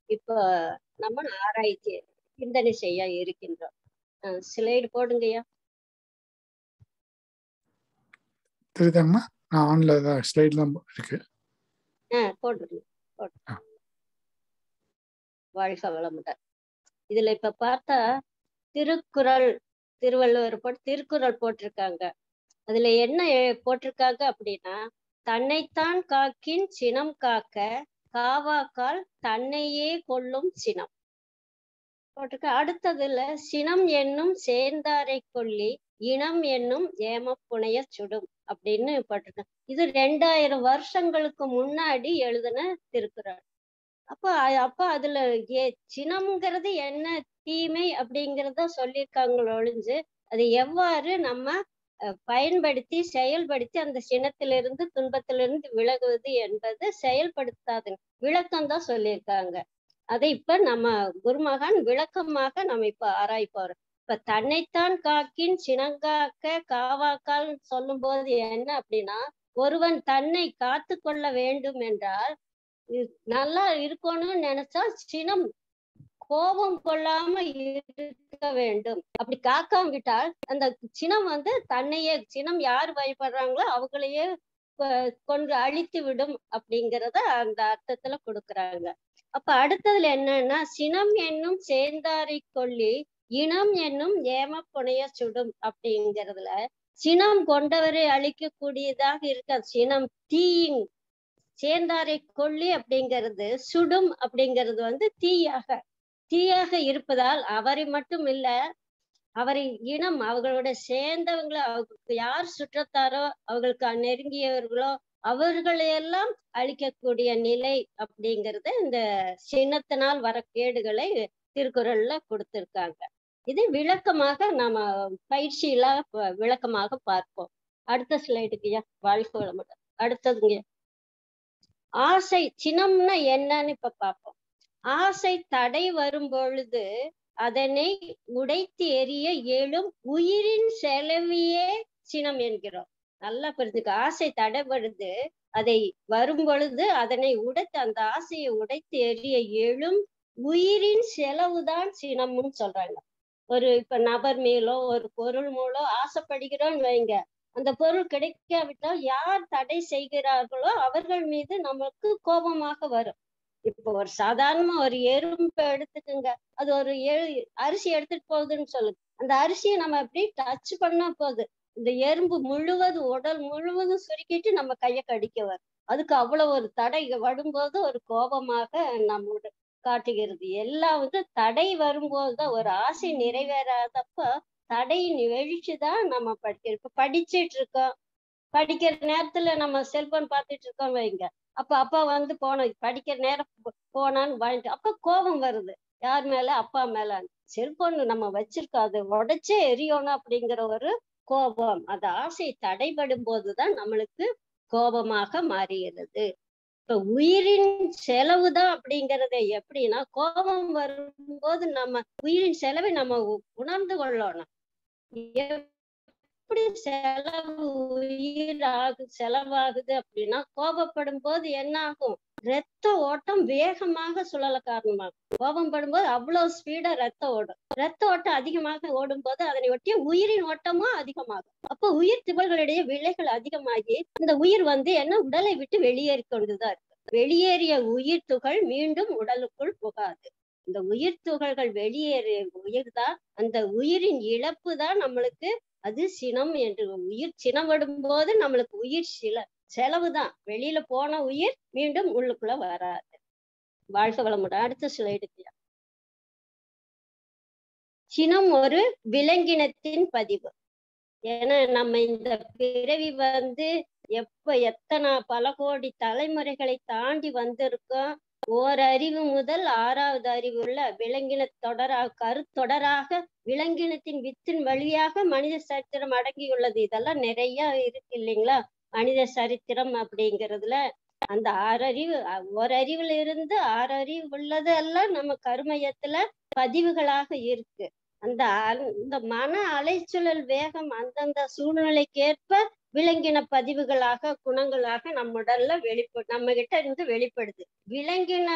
இப்போ நம்ம ஆராய்ச்சி சிந்தனை செய்ய இருக்கின்றோம் ஸ்லைடு போடுங்கய்யா தெரியுதாங்கம்மா நான் ஆன்ல தான் ஸ்லைட் தான் இருக்கு ஆ போட்டுருங்க போட்டு ஆ. வாழ்க வளமுடன் இதுல இப்ப பார்த்தா திருக்குறள் திருவள்ளுவர் போட்டு திருக்குறள் போட்டிருக்காங்க அதுல என்ன எ- போட்டிருக்காங்க அப்படின்னா தன்னைத்தான் காக்கின் சினம் காக்க காவாக்கால் தன்னையே கொல்லும் சினம் போட்டிருக்க அடுத்ததுல சினம் என்னும் சேர்ந்தாரை கொல்லி இனம் என்னும் ஏமப்புனைய சுடும் அப்படின்னு போட்டிருக்காங்க இது ரெண்டாயிரம் வருஷங்களுக்கு முன்னாடி எழுதின திருக்குறள் அப்ப அ- அப்ப அதுல ஏ சினம்ங்கிறது என்ன தீமை அப்படிங்கிறத சொல்லியிருக்காங்களோ ஒழிஞ்சு அது எவ்வாறு நம்ம அஹ், பயன்படுத்தி செயல்படுத்தி அந்த சினத்திலிருந்து துன்பத்திலிருந்து விலகுவது என்பது செயல்படுத்தாது விளக்கம் தான் சொல்லியிருக்காங்க அதை இப்ப நம்ம குருமகான் விளக்கமாக நம்ம இப்ப ஆராய்ப்போம் இப்ப தன்னைத்தான் காக்கின் சினங்காக்க காவாக்கால் சொல்லும் போது என்ன அப்படின்னா ஒருவன் தன்னை காத்து கொள்ள வேண்டும் என்றால் இ- நல்லா இருக்கணும்னு நினைச்சா சினம் கோபம் கொள்ளாம இருக்க வேண்டும் அப்படி காக்காம விட்டால் அந்த சினம் வந்து தன்னையே சினம் யார் பயப்படுறாங்களோ அவங்களையே கொ- கொன்று அழித்து விடும் அப்படிங்கறத அந்த அர்த்தத்துல கொடுக்கறாங்க அப்ப அடுத்ததுல என்னன்னா சினம் என்னும் சேர்ந்தாரை கொல்லி இனம் என்னும் ஏம புனைய சுடும் அப்படிங்கறதுல சினம் கொண்டவரை அழிக்கக்கூடியதாக இருக்க சினம் தீயின் சேர்ந்தாரை கொல்லி அப்படிங்கிறது சுடும் அப்படிங்கிறது வந்து தீயாக தீயாக இருப்பதால் அவரை மட்டும் இல்ல அவரை இனம் அவர்களோட சேர்ந்தவங்களை அவங்களுக்கு யார் சுற்றத்தாரோ அவங்களுக்கு நெருங்கியவர்களோ அவர்களையெல்லாம் அழிக்கக்கூடிய நிலை அப்படிங்கறது இந்த சின்னத்தினால் வர கேடுகளை திருக்குறள்ல கொடுத்திருக்காங்க இது விளக்கமாக நாம பயிற்சியில ப- விளக்கமாக பார்ப்போம் அடுத்த ஸ்லைடுக்குயா வாழ்க்கை வளமுடன் அடுத்ததுங்க ஆசை சினம்னா என்னன்னு இப்ப பார்ப்போம் ஆசை தடை வரும் பொழுது அதனை உடைத்து எறிய எழும் உயிரின் செலவியே சினம் என்கிறோம் நல்லா புரிஞ்சுக்க ஆசை தடைபடுது அதை வரும் பொழுது அதனை உடைத்து அந்த ஆசையை உடைத்து எறிய எழும் உயிரின் செலவுதான் சினம்னு சொல்றாங்க ஒரு இப்ப நபர் மேலோ ஒரு பொருள் மூலோ ஆசைப்படுகிறோம்னு வைங்க அந்த பொருள் கிடைக்காவிட்டால் யார் தடை செய்கிறார்களோ அவர்கள் மீது நமக்கு கோபமாக வரும் இப்போ ஒரு சாதாரணமா ஒரு எறும்பை எடுத்துக்கோங்க அது ஒரு எ- அரிசி எடுத்துட்டு போகுதுன்னு சொல்லுங்க அந்த அரிசியை நம்ம அப்படி டச் பண்ணா போகுது இந்த எறும்பு முழுவதும் உடல் முழுவதும் சுருக்கிட்டு நம்ம கையை கடிக்க வரும் அதுக்கு அவ்வளவு ஒரு தடை வரும்போது ஒரு கோபமாக நம்மோட காட்டுகிறது எல்லாம் வந்து தடை வரும்போதுதான் ஒரு ஆசை நிறைவேறாதப்ப தடையின் எழுச்சிதான் நம்ம படிக்கிறோம் இப்ப படிச்சிட்டு இருக்கோம் படிக்கிற நேரத்துல நம்ம செல்போன் பார்த்துட்டு இருக்கோம் வைங்க அப்ப அப்பா வந்து போன படிக்கிற நேரம் போ- போனான்னு வாங்கிட்டு அப்ப கோபம் வருது யார் மேல அப்பா மேல செல்போன் நம்ம வச்சிருக்கோம் அதை உடைச்சே எரியணும் அப்படிங்கிற ஒரு கோபம் அந்த ஆசை தடைபடும் போதுதான் நம்மளுக்கு கோபமாக மாறுகிறது இப்ப உயிரின் செலவுதான் அப்படிங்கறது எப்படின்னா கோபம் வரும்போது நம்ம உயிரின் செலவை நம்ம உ- உணர்ந்து கொள்ளணும் எப்படி செலவு உயிர் ஆகு செலவாகுது அப்படின்னா கோபப்படும் போது என்ன ஆகும் ரத்த ஓட்டம் வேகமாக சுழல காரணமாகும் கோபம் படும்போது அவ்வளவு ஸ்பீடா ரத்த ஓடும் ரத்த ஓட்டம் அதிகமாக ஓடும் போது அதனை ஒட்டிய உயிரின் ஓட்டமும் அதிகமாகும் அப்ப உயிர் துகள்களிடையே விலைகள் அதிகமாகி இந்த உயிர் வந்து என்ன உடலை விட்டு வெளியேறி கொண்டுதான் இருக்கு வெளியேறிய உயிர் துகள் மீண்டும் உடலுக்குள் புகாது இந்த உயிர் துகள்கள் வெளியேறிய உயிர் தான் அந்த உயிரின் இழப்பு தான் நம்மளுக்கு அது சினம் என்று உயிர் சினப்படும் போது நம்மளுக்கு உயிர் சில செலவுதான் வெளியில போன உயிர் மீண்டும் உள்ளுக்குள்ள வராது வாழ்க வளமுடன் அடுத்த ஸ்லைடுக்கு சினம் ஒரு விலங்கினத்தின் பதிவு ஏன்னா நம்ம இந்த பிறவி வந்து எப்ப எத்தனை பல கோடி தலைமுறைகளை தாண்டி வந்திருக்கோம் ஓரறிவு முதல் ஆறாவது அறிவு உள்ள விலங்கின தொடராக கருத்தொடராக விலங்கினத்தின் வித்தின் வழியாக மனித சரித்திரம் அடங்கியுள்ளது இதெல்லாம் நிறைய இருக்கு இல்லைங்களா மனித சரித்திரம் அப்படிங்கிறதுல அந்த ஆறறிவு அ- ஓரறிவுல இருந்து ஆறறிவு உள்ளதெல்லாம் நம்ம கருமையத்துல பதிவுகளாக இருக்கு அந்த அ- இந்த மன அலைச்சூழல் வேகம் அந்தந்த சூழ்நிலைக்கேற்ப விலங்கின பதிவுகளாக குணங்களாக நம்ம உடல்ல வெளிப்படு நம்ம கிட்ட இருந்து வெளிப்படுது விலங்கின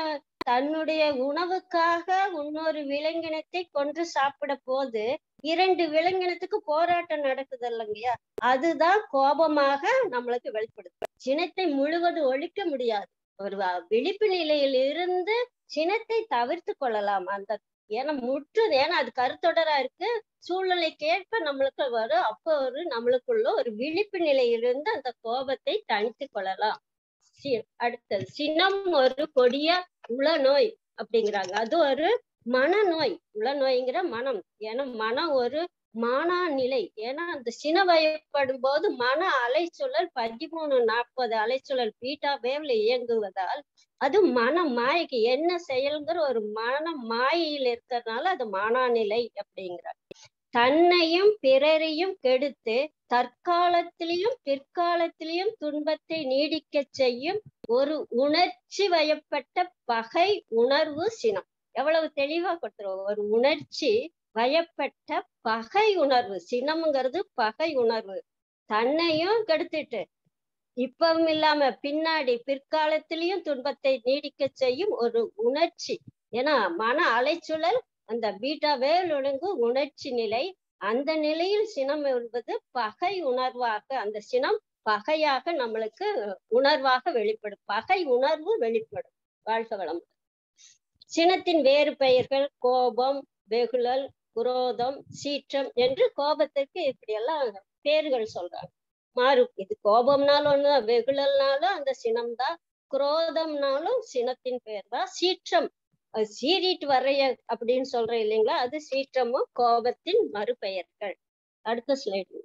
தன்னுடைய உணவுக்காக இன்னொரு விலங்கினத்தை கொன்று சாப்பிட போது இரண்டு விலங்கினத்துக்கு போராட்டம் நடக்குது இல்லைங்கய்யா அதுதான் கோபமாக நம்மளுக்கு வெளிப்படுத்தும் சினத்தை முழுவதும் ஒழிக்க முடியாது ஒரு வ- விழிப்பு நிலையில் இருந்து சினத்தை தவிர்த்து கொள்ளலாம் அந்த ஏன்னா முற்று ஏன்னா அது கருத்தொடரா இருக்கு சூழ்நிலைக்கேற்ப நம்மளுக்கு வரும் அப்போ ஒரு நம்மளுக்குள்ள ஒரு விழிப்பு நிலையிலிருந்து அந்த கோபத்தை தணித்து கொள்ளலாம் சி- அடுத்தது சினம் ஒரு கொடிய உளநோய் அப்படிங்கிறாங்க அது ஒரு மனநோய் உளநோய்ங்கிற மனம் ஏன்னா மனம் ஒரு மானா நிலை ஏன்னா அந்த சின வயப்படும் போது மன அலைச்சூழல் பதிமூணு நாற்பது அலைச்சூழல் பீட்டா வேவ்ல இயங்குவதால் அது மன மாயைக்கு என்ன செயல்ங்கிற ஒரு மன மாயையில் இருக்கிறதுனால அது மானாநிலை அப்படிங்கிறார் தன்னையும் பிறரையும் கெடுத்து தற்காலத்திலையும் பிற்காலத்திலையும் துன்பத்தை நீடிக்கச் செய்யும் ஒரு உணர்ச்சி வயப்பட்ட பகை உணர்வு சினம் எவ்வளவு தெளிவா கொடுத்துருவோம் ஒரு உணர்ச்சி வயப்பட்ட பகை உணர்வு சினம்ங்கிறது பகை உணர்வு தன்னையும் கெடுத்துட்டு இப்பவும் இல்லாம பின்னாடி பிற்காலத்திலையும் துன்பத்தை நீடிக்க செய்யும் ஒரு உணர்ச்சி ஏன்னா மன அலைச்சூழல் அந்த பீட்டா வேல் ஒழுங்கு உணர்ச்சி நிலை அந்த நிலையில் சினம் என்பது பகை உணர்வாக அந்த சினம் பகையாக நம்மளுக்கு உணர்வாக வெளிப்படும் பகை உணர்வு வெளிப்படும் வாழ்க வளம் சினத்தின் வேறு பெயர்கள் கோபம் வெகுளல் குரோதம் சீற்றம் என்று கோபத்துக்கு இப்படி எல்லாம் பேர்கள் சொல்றாங்க மாறும் இது கோபம்னாலும் ஒண்ணுதான் வெகுளல்னாலும் அந்த சினம்தான் குரோதம்னாலும் சினத்தின் பேர் தான் சீற்றம் அது சீறிட்டு வரைய அப்படின்னு சொல்றேன் இல்லைங்களா அது சீற்றமும் கோபத்தின் மறுபெயர்கள் அடுத்த ஸ்லைடு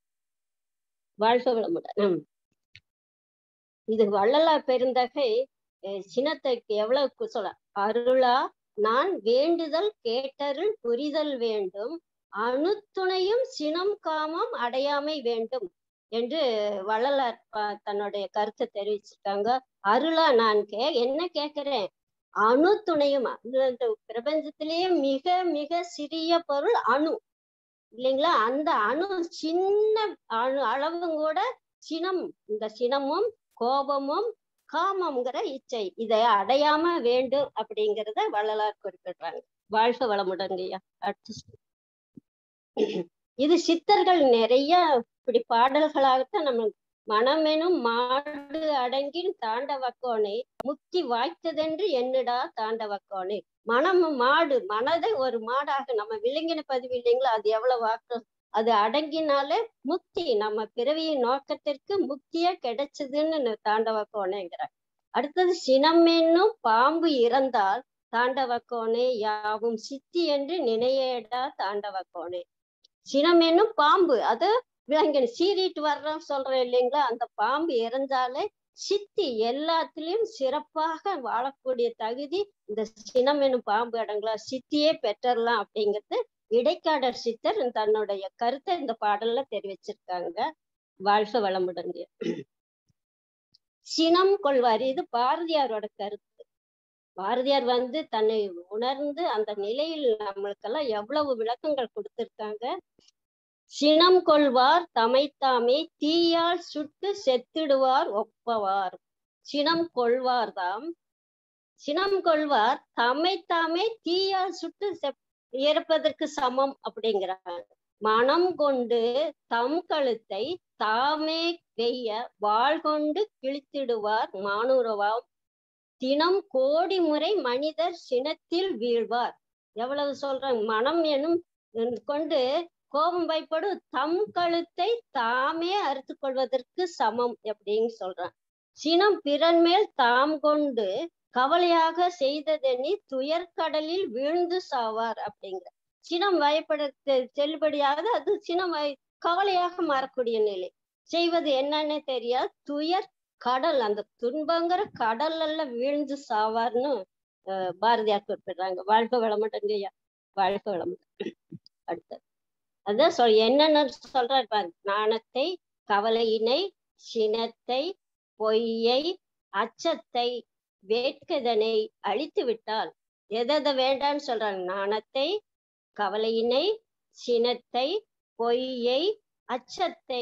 வாழ்க வளமுடன் ஹம். இது வள்ளலார் பெருந்தகை அஹ், சினத்துக்கு எவ்வளவு சொல்ல அருளா நான் வேண்டுதல் கேட்டருள் புரிதல் வேண்டும் அணுத்துணையும் சினம் காமம் அடையாமை வேண்டும் என்று வள்ளலார் ப- தன்னுடைய கருத்தை தெரிவிச்சிருக்காங்க அருளா நான் கே என்ன கேட்கிறேன் அணு துணையும் இந்த பிரபஞ்சத்திலேயே மிக மிக சிறிய பொருள் அணு இல்லைங்களா அந்த அணு சின்ன அணு அளவும் கூட சினம் இந்த சினமும் கோபமும் காமம்ங்கிற இச்சை இதை அடையாம வேண்டும் அப்படிங்கிறத வள்ளலார் குறிப்பிடுறாங்க வாழ்க வளமுடங்கய்யா அடுத்து சொல்லு. இது சித்தர்கள் நிறைய இப்படி பாடல்களாகத்தான் நம்ம மனமெனும் மாடு அடங்கின் தாண்டவக்கோனே முக்தி வாய்த்ததென்று என்னடா தாண்டவக்கோனே மனம் மாடு மனதை ஒரு மாடாக நம்ம விலங்கின பதிவு இல்லைங்களா அது எவ்வளவு வாக்கு அது அடங்கினாலே முக்தி நம்ம பிறவியின் நோக்கத்திற்கு முக்தியே கிடைச்சதுன்னு தாண்டவக்கோனேங்கிறார் அடுத்தது சினம் என்னும் பாம்பு இறந்தால் தாண்டவக்கோனே யாவும் சித்தி என்று நினையேடா தாண்டவக்கோனே சினம் என்னும் பாம்பு அது விலங்கின சீறிட்டு வர்றோம் சொல்றேன் இல்லைங்களா அந்த பாம்பு இறந்தாலே சித்தி எல்லாத்துலயும் சிறப்பாக வாழக்கூடிய தகுதி இந்த சினம் என்னும் பாம்பு இடங்களா சித்தியே பெற்றரலாம் அப்படிங்கிறது இடைக்காடர் சித்தர் தன்னுடைய கருத்தை இந்த பாடல்ல தெரிவிச்சிருக்காங்க வாழ்க வளமுடங்க சினம் கொள்வார் இது பாரதியாரோட கருத்து பாரதியார் வந்து தன்னை உணர்ந்து அந்த நிலையில் நம்மளுக்கெல்லாம் எவ்வளவு விளக்கங்கள் கொடுத்திருக்காங்க சினம் கொள்வார் தமைத்தாமே தீயால் சுட்டு செத்திடுவார் ஒப்பவார் சினம் கொள்வார்தாம் சினம் கொள்வார் தமைத்தாமே தீயால் சுட்டு செப் இறப்பதற்கு சமம் அப்படிங்கிறாங்க மனம் கொண்டு தம் கழுத்தை தாமே வெய்ய வாள் கொண்டு கிழித்திடுவார் மானுரவாம் தினம் கோடி முறை மனிதர் சினத்தில் வீழ்வார் எவ்வளவு சொல்றாங்க மனம் எனும் கொண்டு கோபம் பயப்படு தம் கழுத்தை தாமே அறுத்து கொள்வதற்கு சமம் அப்படின்னு சொல்றான் சினம் பிறன் மேல் தாம் கொண்டு கவலையாக செய்ததெனி துயர்கடலில் வீழ்ந்து சாவார் அப்படிங்கிற சினம் வயப்பட செல்லுபடியாக அது சினம் வய- கவலையாக மாறக்கூடிய நிலை செய்வது என்னன்னு தெரியாது துயர் கடல் அந்த துன்பங்கிற கடல்ல வீழ்ந்து சாவார்னு அஹ், பாரதியார் குறிப்பிடுறாங்க வாழ்க வளமுடங்கய்யா வாழ்க வளமுடன் அடுத்தது அதான் சொல் என்னென்ன சொல்றாரு பாருங்க நாணத்தை கவலையினை சினத்தை பொய்யை அச்சத்தை வேட்கதனை அழித்து விட்டால் எதை வேண்டான்னு சொல்றாங்க நாணத்தை கவலையினை சினத்தை பொய்யை அச்சத்தை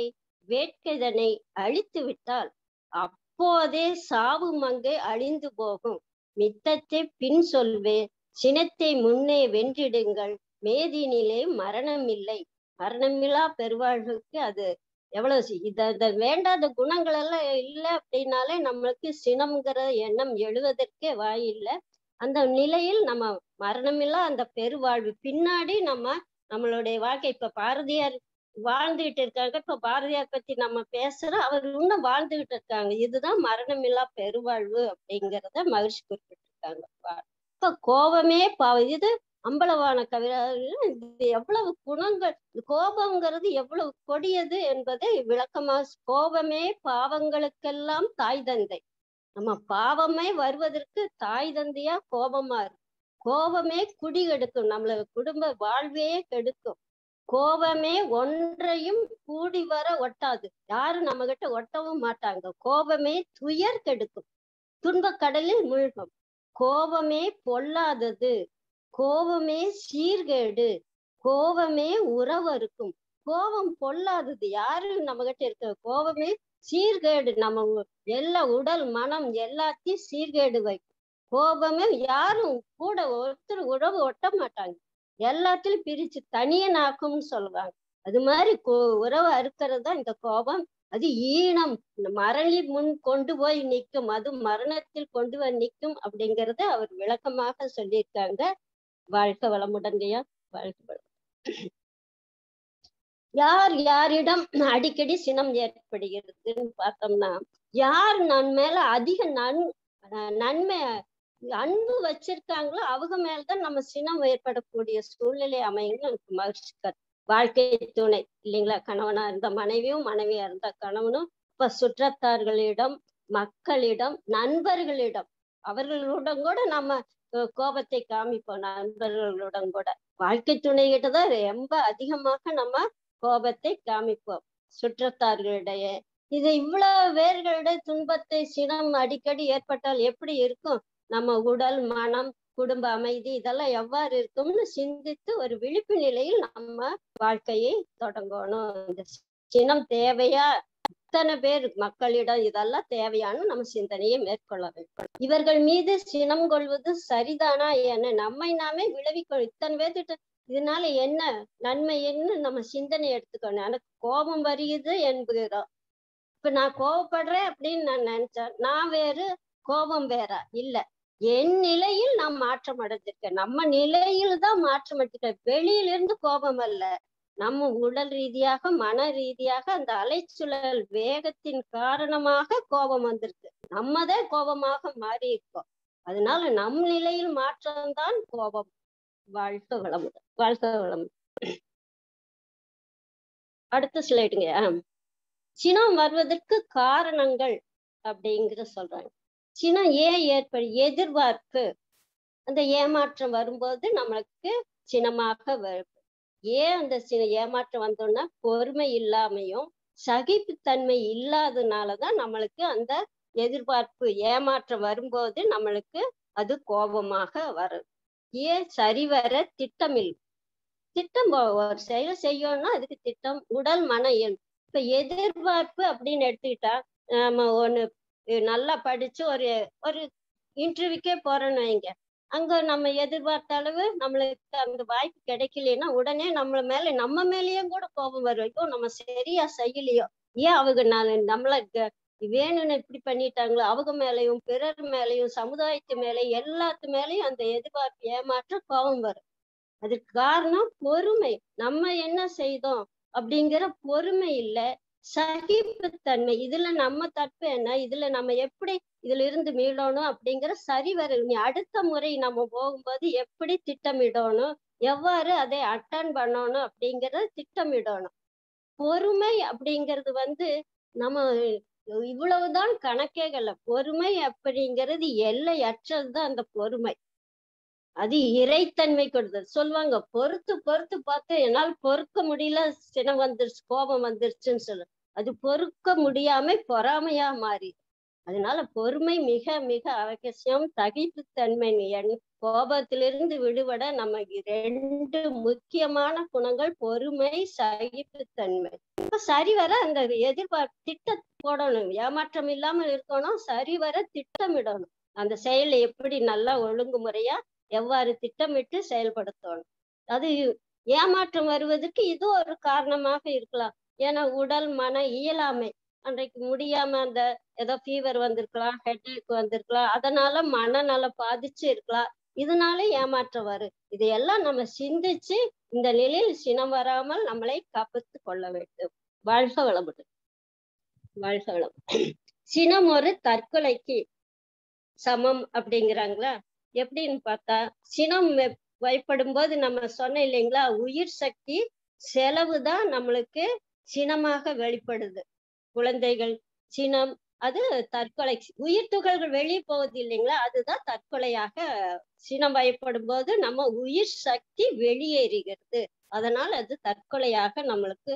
வேட்கதனை அழித்து விட்டால் அப்போதே சாவு மங்கை அழிந்து போகும் மித்தத்தை பின் சொல்வே சினத்தை முன்னே வென்றிடுங்கள் மேதினிலே மரணம் இல்லை மரணமில்லா பெருவாழ்வுக்கு அது எவ்வளவு சி- இத இந்த வேண்டாத குணங்கள் எல்லாம் இல்லை அப்படின்னாலே நம்மளுக்கு சினம்ங்கிற எண்ணம் எழுவதற்கே வாயில்லை அந்த நிலையில் நம்ம மரணமில்லா அந்த பெருவாழ்வு பின்னாடி நம்ம நம்மளுடைய வாழ்க்கை இப்ப பாரதியார் வாழ்ந்துகிட்டு இருக்காங்க இப்ப பாரதியார் பத்தி நம்ம பேசுறோம் அவர் இன்னும் வாழ்ந்துகிட்டு இருக்காங்க இதுதான் மரணமில்லா பெருவாழ்வு அப்படிங்கிறத மகிழ்ச்சி குறிப்பிட்டிருக்காங்க இப்ப கோபமே பாவம் இது அம்பலவான கவிராஜர் இது எவ்வளவு குணங்கள் கோபம்ங்கிறது எவ்வளவு கொடியது என்பதை விளக்கமா கோபமே பாவங்களுக்கெல்லாம் தாய் தந்தை நம்ம பாவமே வருவதற்கு தாய் தந்தையா கோபமா இருக்கு கோபமே குடி கெடுக்கும் நம்மள குடும்ப வாழ்வே கெடுக்கும் கோபமே ஒன்றையும் கூடி வர ஒட்டாது யாரும் நம்ம கிட்ட ஒட்டவும் மாட்டாங்க கோபமே துயர் கெடுக்கும் துன்பக் கடலில் மூழ்கும் கோபமே பொல்லாதது கோபமே சீர்கேடு கோபமே உறவருக்கும் கோபம் பொல்லாதது யாரு நம்ம கிட்ட இருக்க கோபமே சீர்கேடு நம்ம உ- எல்லா உடல் மனம் எல்லாத்தையும் சீர்கேடு வைக்கும் கோபமே யாரும் கூட ஒருத்தர் உறவு ஒட்ட மாட்டாங்க எல்லாத்திலும் பிரிச்சு தனியனாக்கும்னு சொல்லுவாங்க அது மாதிரி கோ- உறவு அறுக்கிறது தான் இந்த கோபம் அது ஈனம் இந்த மரளி முன் கொண்டு போய் நிற்கும் அது மரணத்தில் கொண்டு போய் நிற்கும் அப்படிங்கறத அவர் விளக்கமாக சொல்லியிருக்காங்க வாழ்க வளமுடங்கையா வாழ்க வளம் யார் யாரிடம் அடிக்கடி சினம் ஏற்படுகிறதுன்னு பார்த்தோம்னா யார் நன் மேல அதிக நன் அஹ் நன்மை அன்பு வச்சிருக்காங்களோ அவங்க மேலதான் நம்ம சினம் ஏற்படக்கூடிய சூழ்நிலை அமையும்னு எனக்கு மகிழ்ச்சி கரு- வாழ்க்கை துணை இல்லைங்களா கணவனா இருந்த மனைவியும் மனைவியா இருந்த கணவனும் இப்ப சுற்றத்தார்களிடம் மக்களிடம் நண்பர்களிடம் அவர்களுடன் கூட நம்ம அஹ், கோபத்தை காமிப்போம் நண்பர்களுடன் கூட வாழ்க்கை துணை தான் ரொம்ப அதிகமாக நம்ம கோபத்தை காமிப்போம் சுற்றத்தார்களிடையே இது இவ்வளவு பேர்களுடைய துன்பத்தை சினம் அடிக்கடி ஏற்பட்டால் எப்படி இருக்கும் நம்ம உடல் மனம் குடும்ப அமைதி இதெல்லாம் எவ்வாறு இருக்கும்னு சிந்தித்து ஒரு விழிப்பு நிலையில் நம்ம வாழ்க்கையை தொடங்கணும் இந்த சினம் தேவையா இத்தனை பேர் மக்களிடம் இதெல்லாம் தேவையான நம்ம சிந்தனையை மேற்கொள்ள வேண்டும் இவர்கள் மீது சினம் கொள்வது சரிதானா என நம்மை நாமே விளைவிக்கணும் இத்தனை பேர்த்திட்ட இதனால என்ன நன்மை என்ன நம்ம சிந்தனை எடுத்துக்கணும் எனக்கு கோபம் வருகிறது என்கிறோம் இப்ப நான் கோபப்படுறேன் அப்படின்னு நான் நினைச்சேன் நான் வேறு கோபம் வேற இல்ல என் நிலையில் நான் மாற்றம் அடைஞ்சிருக்கேன் நம்ம நிலையில் தான் மாற்றம் அடைஞ்சிருக்கேன் வெளியிலிருந்து கோபம் அல்ல நம்ம உடல் ரீதியாக மன ரீதியாக அந்த அலைச்சுழல் வேகத்தின் காரணமாக கோபம் வந்திருக்கு நம்மதான் கோபமாக மாறி இருக்கோம் அதனால நம் நிலையில் மாற்றம்தான் கோபம் வாழ்க வளமுடன் வாழ்க வளம் அடுத்த ஸ்லைடுங்க சினம் வருவதற்கு காரணங்கள் அப்படிங்கிற சொல்றாங்க சினம் ஏன் ஏற்படு எதிர்பார்ப்பு அந்த ஏமாற்றம் வரும்போது நம்மளுக்கு சினமாக வரும் ஏன் அந்த சின ஏமாற்றம் வந்தோம்னா பொறுமை இல்லாமையும் சகிப்புத்தன்மை இல்லாதனாலதான் நம்மளுக்கு அந்த எதிர்பார்ப்பு ஏமாற்றம் வரும்போது நம்மளுக்கு அது கோபமாக வரும் ஏன் சரிவர திட்டமில் திட்டம் போ- ஒரு செயல் செய்யணும்னா அதுக்கு திட்டம் உடல் மன இயல்பு இப்ப எதிர்பார்ப்பு அப்படின்னு எடுத்துக்கிட்டா நம்ம ஒண்ணு நல்லா படிச்சு ஒரு ஒரு இன்டர்வியூக்கே போறோம்னு வைங்க அங்க நம்ம எதிர்பார்த்த அளவு நம்மளுக்கு அந்த வாய்ப்பு கிடைக்கலைன்னா உடனே நம்ம மேல நம்ம மேலயும் கூட கோபம் வரும் ஐயோ நம்ம சரியா செய்யலையோ ஏன் அவங்க நான் நம்மள க- வேணும்னு இப்படி பண்ணிட்டாங்களோ அவங்க மேலயும் பிறர் மேலயும் சமுதாயத்து மேலயும் எல்லாத்து மேலயும் அந்த எதிர்பார்ப்பு ஏமாற்றம் கோபம் வரும் அதுக்கு காரணம் பொறுமை நம்ம என்ன செய்தோம் அப்படிங்கிற பொறுமை இல்ல சகிப்புத்தன்மை இதுல நம்ம தப்பு என்ன இதுல நம்ம எப்படி இதுல இருந்து மீளணும் அப்படிங்கிற சரிவர நீ அடுத்த முறை நம்ம போகும்போது எப்படி திட்டமிடணும் எவ்வாறு அதை அட்டன் பண்ணணும் அப்படிங்கறத திட்டமிடணும் பொறுமை அப்படிங்கிறது வந்து நம்ம இவ்வளவுதான் கணக்கேகல்ல பொறுமை அப்படிங்கிறது எல்லையற்றதுதான் அந்த பொறுமை அது இறைத்தன்மை கொடுத்தது சொல்லுவாங்க பொறுத்து பொறுத்து பார்த்து என்னால் பொறுக்க முடியல சினம் வந்துருச்சு கோபம் வந்துருச்சுன்னு சொல்லு அது பொறுக்க முடியாம பொறாமையா மாறி அதனால பொறுமை மிக மிக அவசியம் சகிப்புத்தன்மை எண் கோபத்திலிருந்து விடுபட நமக்கு ரெண்டு முக்கியமான குணங்கள் பொறுமை சகிப்புத்தன்மை இப்ப சரிவர அந்த எதிர்பார்ப்பு திட்ட போடணும் ஏமாற்றம் இல்லாமல் இருக்கணும் சரிவர திட்டமிடணும் அந்த செயலை எப்படி நல்லா ஒழுங்குமுறையா எவ்வாறு திட்டமிட்டு செயல்படுத்தணும் அது ஏமாற்றம் வருவதற்கு இது ஒரு காரணமாக இருக்கலாம் ஏன்னா உடல் மன இயலாமை அன்றைக்கு முடியாம அந்த ஏதோ ஃபீவர் வந்திருக்கலாம் ஹெட்ஏக் வந்திருக்கலாம் அதனால மனநலம் பாதிச்சு இருக்கலாம் இதனால ஏமாற்றம் வரும் இதையெல்லாம் நம்ம சிந்திச்சு இந்த நிலையில் சினம் வராமல் நம்மளை காப்பாத்து கொள்ள வேண்டும் வாழ்க வளமுடன் வாழ்க வளம் சினம் ஒரு தற்கொலைக்கு சமம் அப்படிங்கிறாங்களா எப்படின்னு பார்த்தா சினம் பயப்படும் போது நம்ம சொன்னோம் இல்லைங்களா உயிர் சக்தி செலவுதான் நம்மளுக்கு சினமாக வெளிப்படுது குழந்தைகள் சினம் அது தற்கொலை உயிர் துகள்கள் வெளியே போகுது இல்லைங்களா அதுதான் தற்கொலையாக சினம் பயப்படும் போது நம்ம உயிர் சக்தி வெளியேறுகிறது அதனால் அது தற்கொலையாக நம்மளுக்கு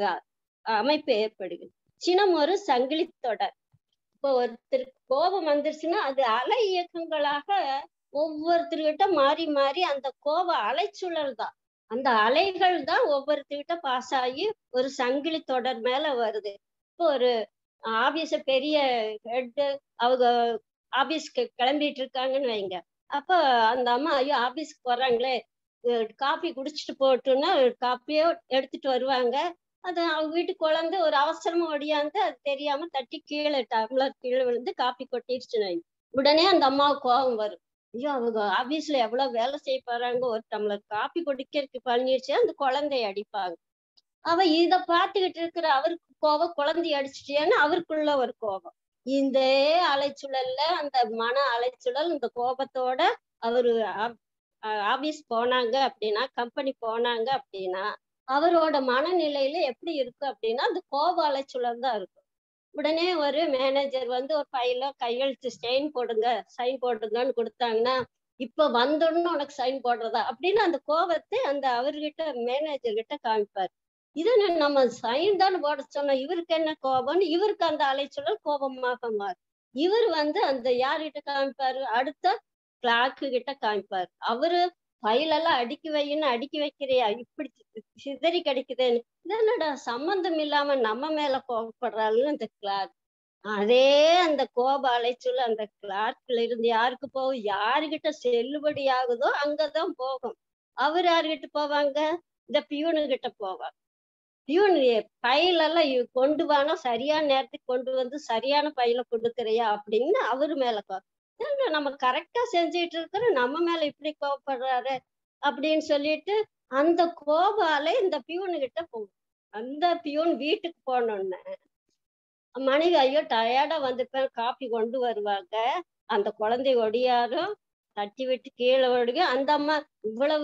அமைப்பு ஏற்படுகிறது சினம் ஒரு சங்கிலி தொடர் இப்போ ஒருத்தருக்கு கோபம் வந்துருச்சுன்னா அது அலை இயக்கங்களாக ஒவ்வொருத்தர்கிட்ட மாறி மாறி அந்த கோப அலைச்சுழல் தான் அந்த அலைகள் தான் ஒவ்வொருத்தர்கிட்ட பாஸ் ஆகி ஒரு சங்கிலி தொடர் மேல வருது இப்போ ஒரு ஆபீஸ பெரிய ஹெட் அவங்க ஆபீஸ்க்கு கிளம்பிட்டு இருக்காங்கன்னு வைங்க அப்ப அந்த அம்மா ஐயோ ஆபீஸ்க்கு போறாங்களே காஃபி குடிச்சிட்டு போட்டுன்னா காப்பியோ எடுத்துட்டு வருவாங்க அது அவங்க வீட்டுக்கு குழந்தை ஒரு அவசரமா ஒடியாந்து அது தெரியாம தட்டி கீழே டம்ளர் கீழே விழுந்து காப்பி கொட்டிடுச்சுன்னு உடனே அந்த அம்மாவுக்கு கோபம் வரும் ஐயோ அவங்க ஆபீஸ்ல எவ்வளவு வேலை செய்ய போறாங்க ஒரு டம்ளர் காப்பி குடிக்கிறதுக்கு பண்ணிடுச்சு அந்த குழந்தைய அடிப்பாங்க அவ இத பாத்துக்கிட்டு இருக்கிற அவருக்கு கோபம் குழந்தைய அடிச்சிட்டேன்னு அவருக்குள்ள ஒரு கோபம் இந்த அலைச்சுழல்ல அந்த மன அலைச்சுழல் இந்த கோபத்தோட அவரு ஆபீஸ் போனாங்க அப்படின்னா கம்பெனி போனாங்க அப்படின்னா அவரோட மனநிலையில எப்படி இருக்கு அப்படின்னா அந்த கோப அலைச்சுழல் தான் இருக்கும் உடனே ஒரு மேனேஜர் வந்து ஒரு ஃபைல கையெழுத்து ஸ்டெயின் போடுங்க சைன் போடுங்கன்னு கொடுத்தாங்கன்னா இப்ப வந்தோன்னு உனக்கு சைன் போடுறதா அப்படின்னு அந்த கோபத்தை அந்த அவர்கிட்ட மேனேஜர் கிட்ட காமிப்பாரு இது நம்ம சைன் தானே போட சொன்னோம் இவருக்கு என்ன கோபம்னு இவருக்கு அந்த அலைச்சூழல் கோபமாக மாறும் இவர் வந்து அந்த யார்கிட்ட காமிப்பாரு அடுத்த கிளாக்கு கிட்ட காமிப்பாரு அவரு ஃபைல் எல்லாம் அடுக்கி வைன்னு அடுக்கி வைக்கிறியா இப்படி சிதறி கிடைக்குதுன்னு இதனடா சம்பந்தம் இல்லாம நம்ம மேல கோபப்படுறாள்னு அந்த கிளார்க் அதே அந்த கோப அலைச்சல் அந்த கிளார்க்ல இருந்து யாருக்கு போகும் யாருகிட்ட செல்லுபடி ஆகுதோ அங்கதான் போகும் அவர் யாருகிட்ட போவாங்க இந்த பியூனு கிட்ட போவாங்க பியூன் பையில எல்லாம் கொண்டு வானா சரியான நேரத்துக்கு கொண்டு வந்து சரியான பையில கொடுக்குறியா அப்படின்னு அவரு மேல நம்ம கரெக்டா செஞ்சுட்டு இருக்கிற நம்ம மேல இப்படி கோவப்படுறாரு அப்படின்னு சொல்லிட்டு அந்த கோபால இந்த பியூனு கிட்ட போகும் அந்த பியூன் வீட்டுக்கு போனோன்னு மனைவி ஐயோ டயர்டா வந்திருப்பேன் காப்பி கொண்டு வருவாங்க அந்த குழந்தை ஒடியாரும் தட்டி விட்டு கீழே ஒடுங்க அந்த அம்மா இவ்வளவு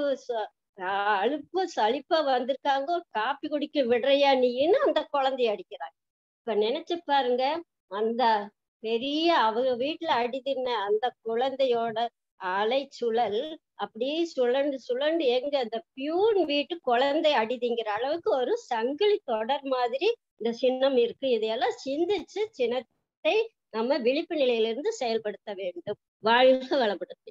அழுப்பு சளிப்பா வந்திருக்காங்க காப்பி குடிக்க விடுறையா நீன்னு அந்த குழந்தைய அடிக்கிறாங்க இப்ப நினைச்சு பாருங்க அந்த பெரிய அவங்க வீட்டுல அடி தின்ன அந்த குழந்தையோட அலை சுழல் அப்படியே சுழண்டு சுழண்டு எங்க அந்த பியூன் வீட்டு குழந்தை அடிதிங்கிற அளவுக்கு ஒரு சங்கிலி தொடர் மாதிரி இந்த சின்னம் இருக்கு இதையெல்லாம் சிந்திச்சு சின்னத்தை நம்ம விழிப்பு நிலையிலிருந்து செயல்படுத்த வேண்டும் வாழ்க வளப்படுத்தி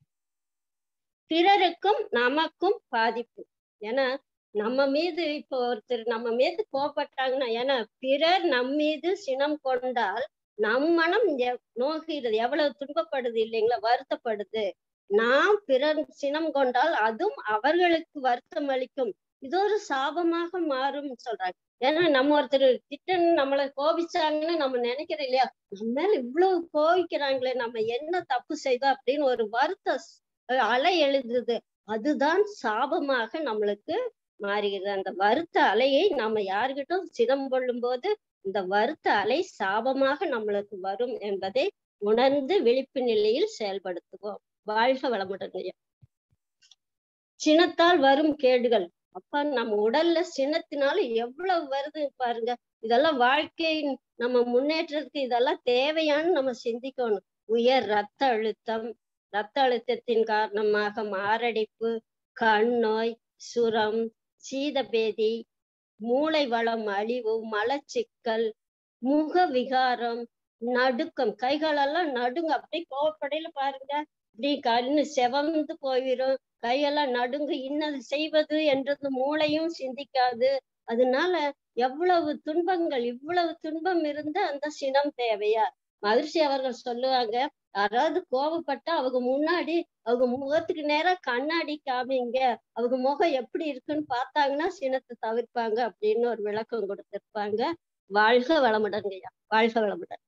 பிறருக்கும் நமக்கும் பாதிப்பு ஏன்னா நம்ம மீது இப்போ ஒருத்தர் நம்ம மீது கோபப்பட்டாங்கன்னா ஏன்னா பிறர் நம் மீது சினம் கொண்டால் நம் மனம் நோகிறது எவ்வளவு துன்பப்படுது இல்லைங்களா வருத்தப்படுது நாம் பிறர் சினம் கொண்டால் அதுவும் அவர்களுக்கு வருத்தம் அளிக்கும் இது ஒரு சாபமாக மாறும் சொல்றாங்க ஏன்னா நம்ம ஒருத்தர் திட்டம் நம்மளை கோபிச்சாங்கன்னு நம்ம நினைக்கிறோம் இல்லையா நம்ம மேல இவ்வளவு கோபிக்கிறாங்களே நம்ம என்ன தப்பு செய்தோம் அப்படின்னு ஒரு வருத்த அலை எழுதுது அதுதான் சாபமாக நம்மளுக்கு மாறுகிறது அந்த வருத்த அலையை நாம யாருக்கிட்டும் சிதம் கொள்ளும் போது இந்த வருத்த அலை சாபமாக நம்மளுக்கு வரும் என்பதை உணர்ந்து விழிப்பு நிலையில் செயல்படுத்துவோம் வாழ்க வளமுடன் சினத்தால் வரும் கேடுகள் அப்ப நம்ம உடல்ல சினத்தினால எவ்வளவு வருது பாருங்க இதெல்லாம் வாழ்க்கையின் நம்ம முன்னேற்றத்துக்கு இதெல்லாம் தேவையான்னு நம்ம சிந்திக்கணும் உயர் ரத்த அழுத்தம் ரத்த அழுத்தத்தின் காரணமாக மாரடைப்பு கண் நோய் சுரம் சீதபேதி மூளை வளம் அழிவு மலச்சிக்கல் முக விகாரம் நடுக்கம் கைகளெல்லாம் நடுங்க அப்படியே கோவப்படையில பாருங்க இப்படி கண்ணு செவந்து போயிடும் கையெல்லாம் நடுங்கு இன்னது செய்வது என்றது மூளையும் சிந்திக்காது அதனால எவ்வளவு துன்பங்கள் இவ்வளவு துன்பம் இருந்த அந்த சினம் தேவையா மகிழ்ச்சி அவர்கள் சொல்லுவாங்க யாராவது கோவப்பட்டா அவங்க முன்னாடி அவங்க முகத்துக்கு நேரா கண்ணாடி காமிங்க அவங்க முகம் எப்படி இருக்குன்னு பார்த்தாங்கன்னா சினத்தை தவிர்ப்பாங்க அப்படின்னு ஒரு விளக்கம் கொடுத்திருப்பாங்க வாழ்க வளமுடன்ங்கய்யா வாழ்க வளமுடன்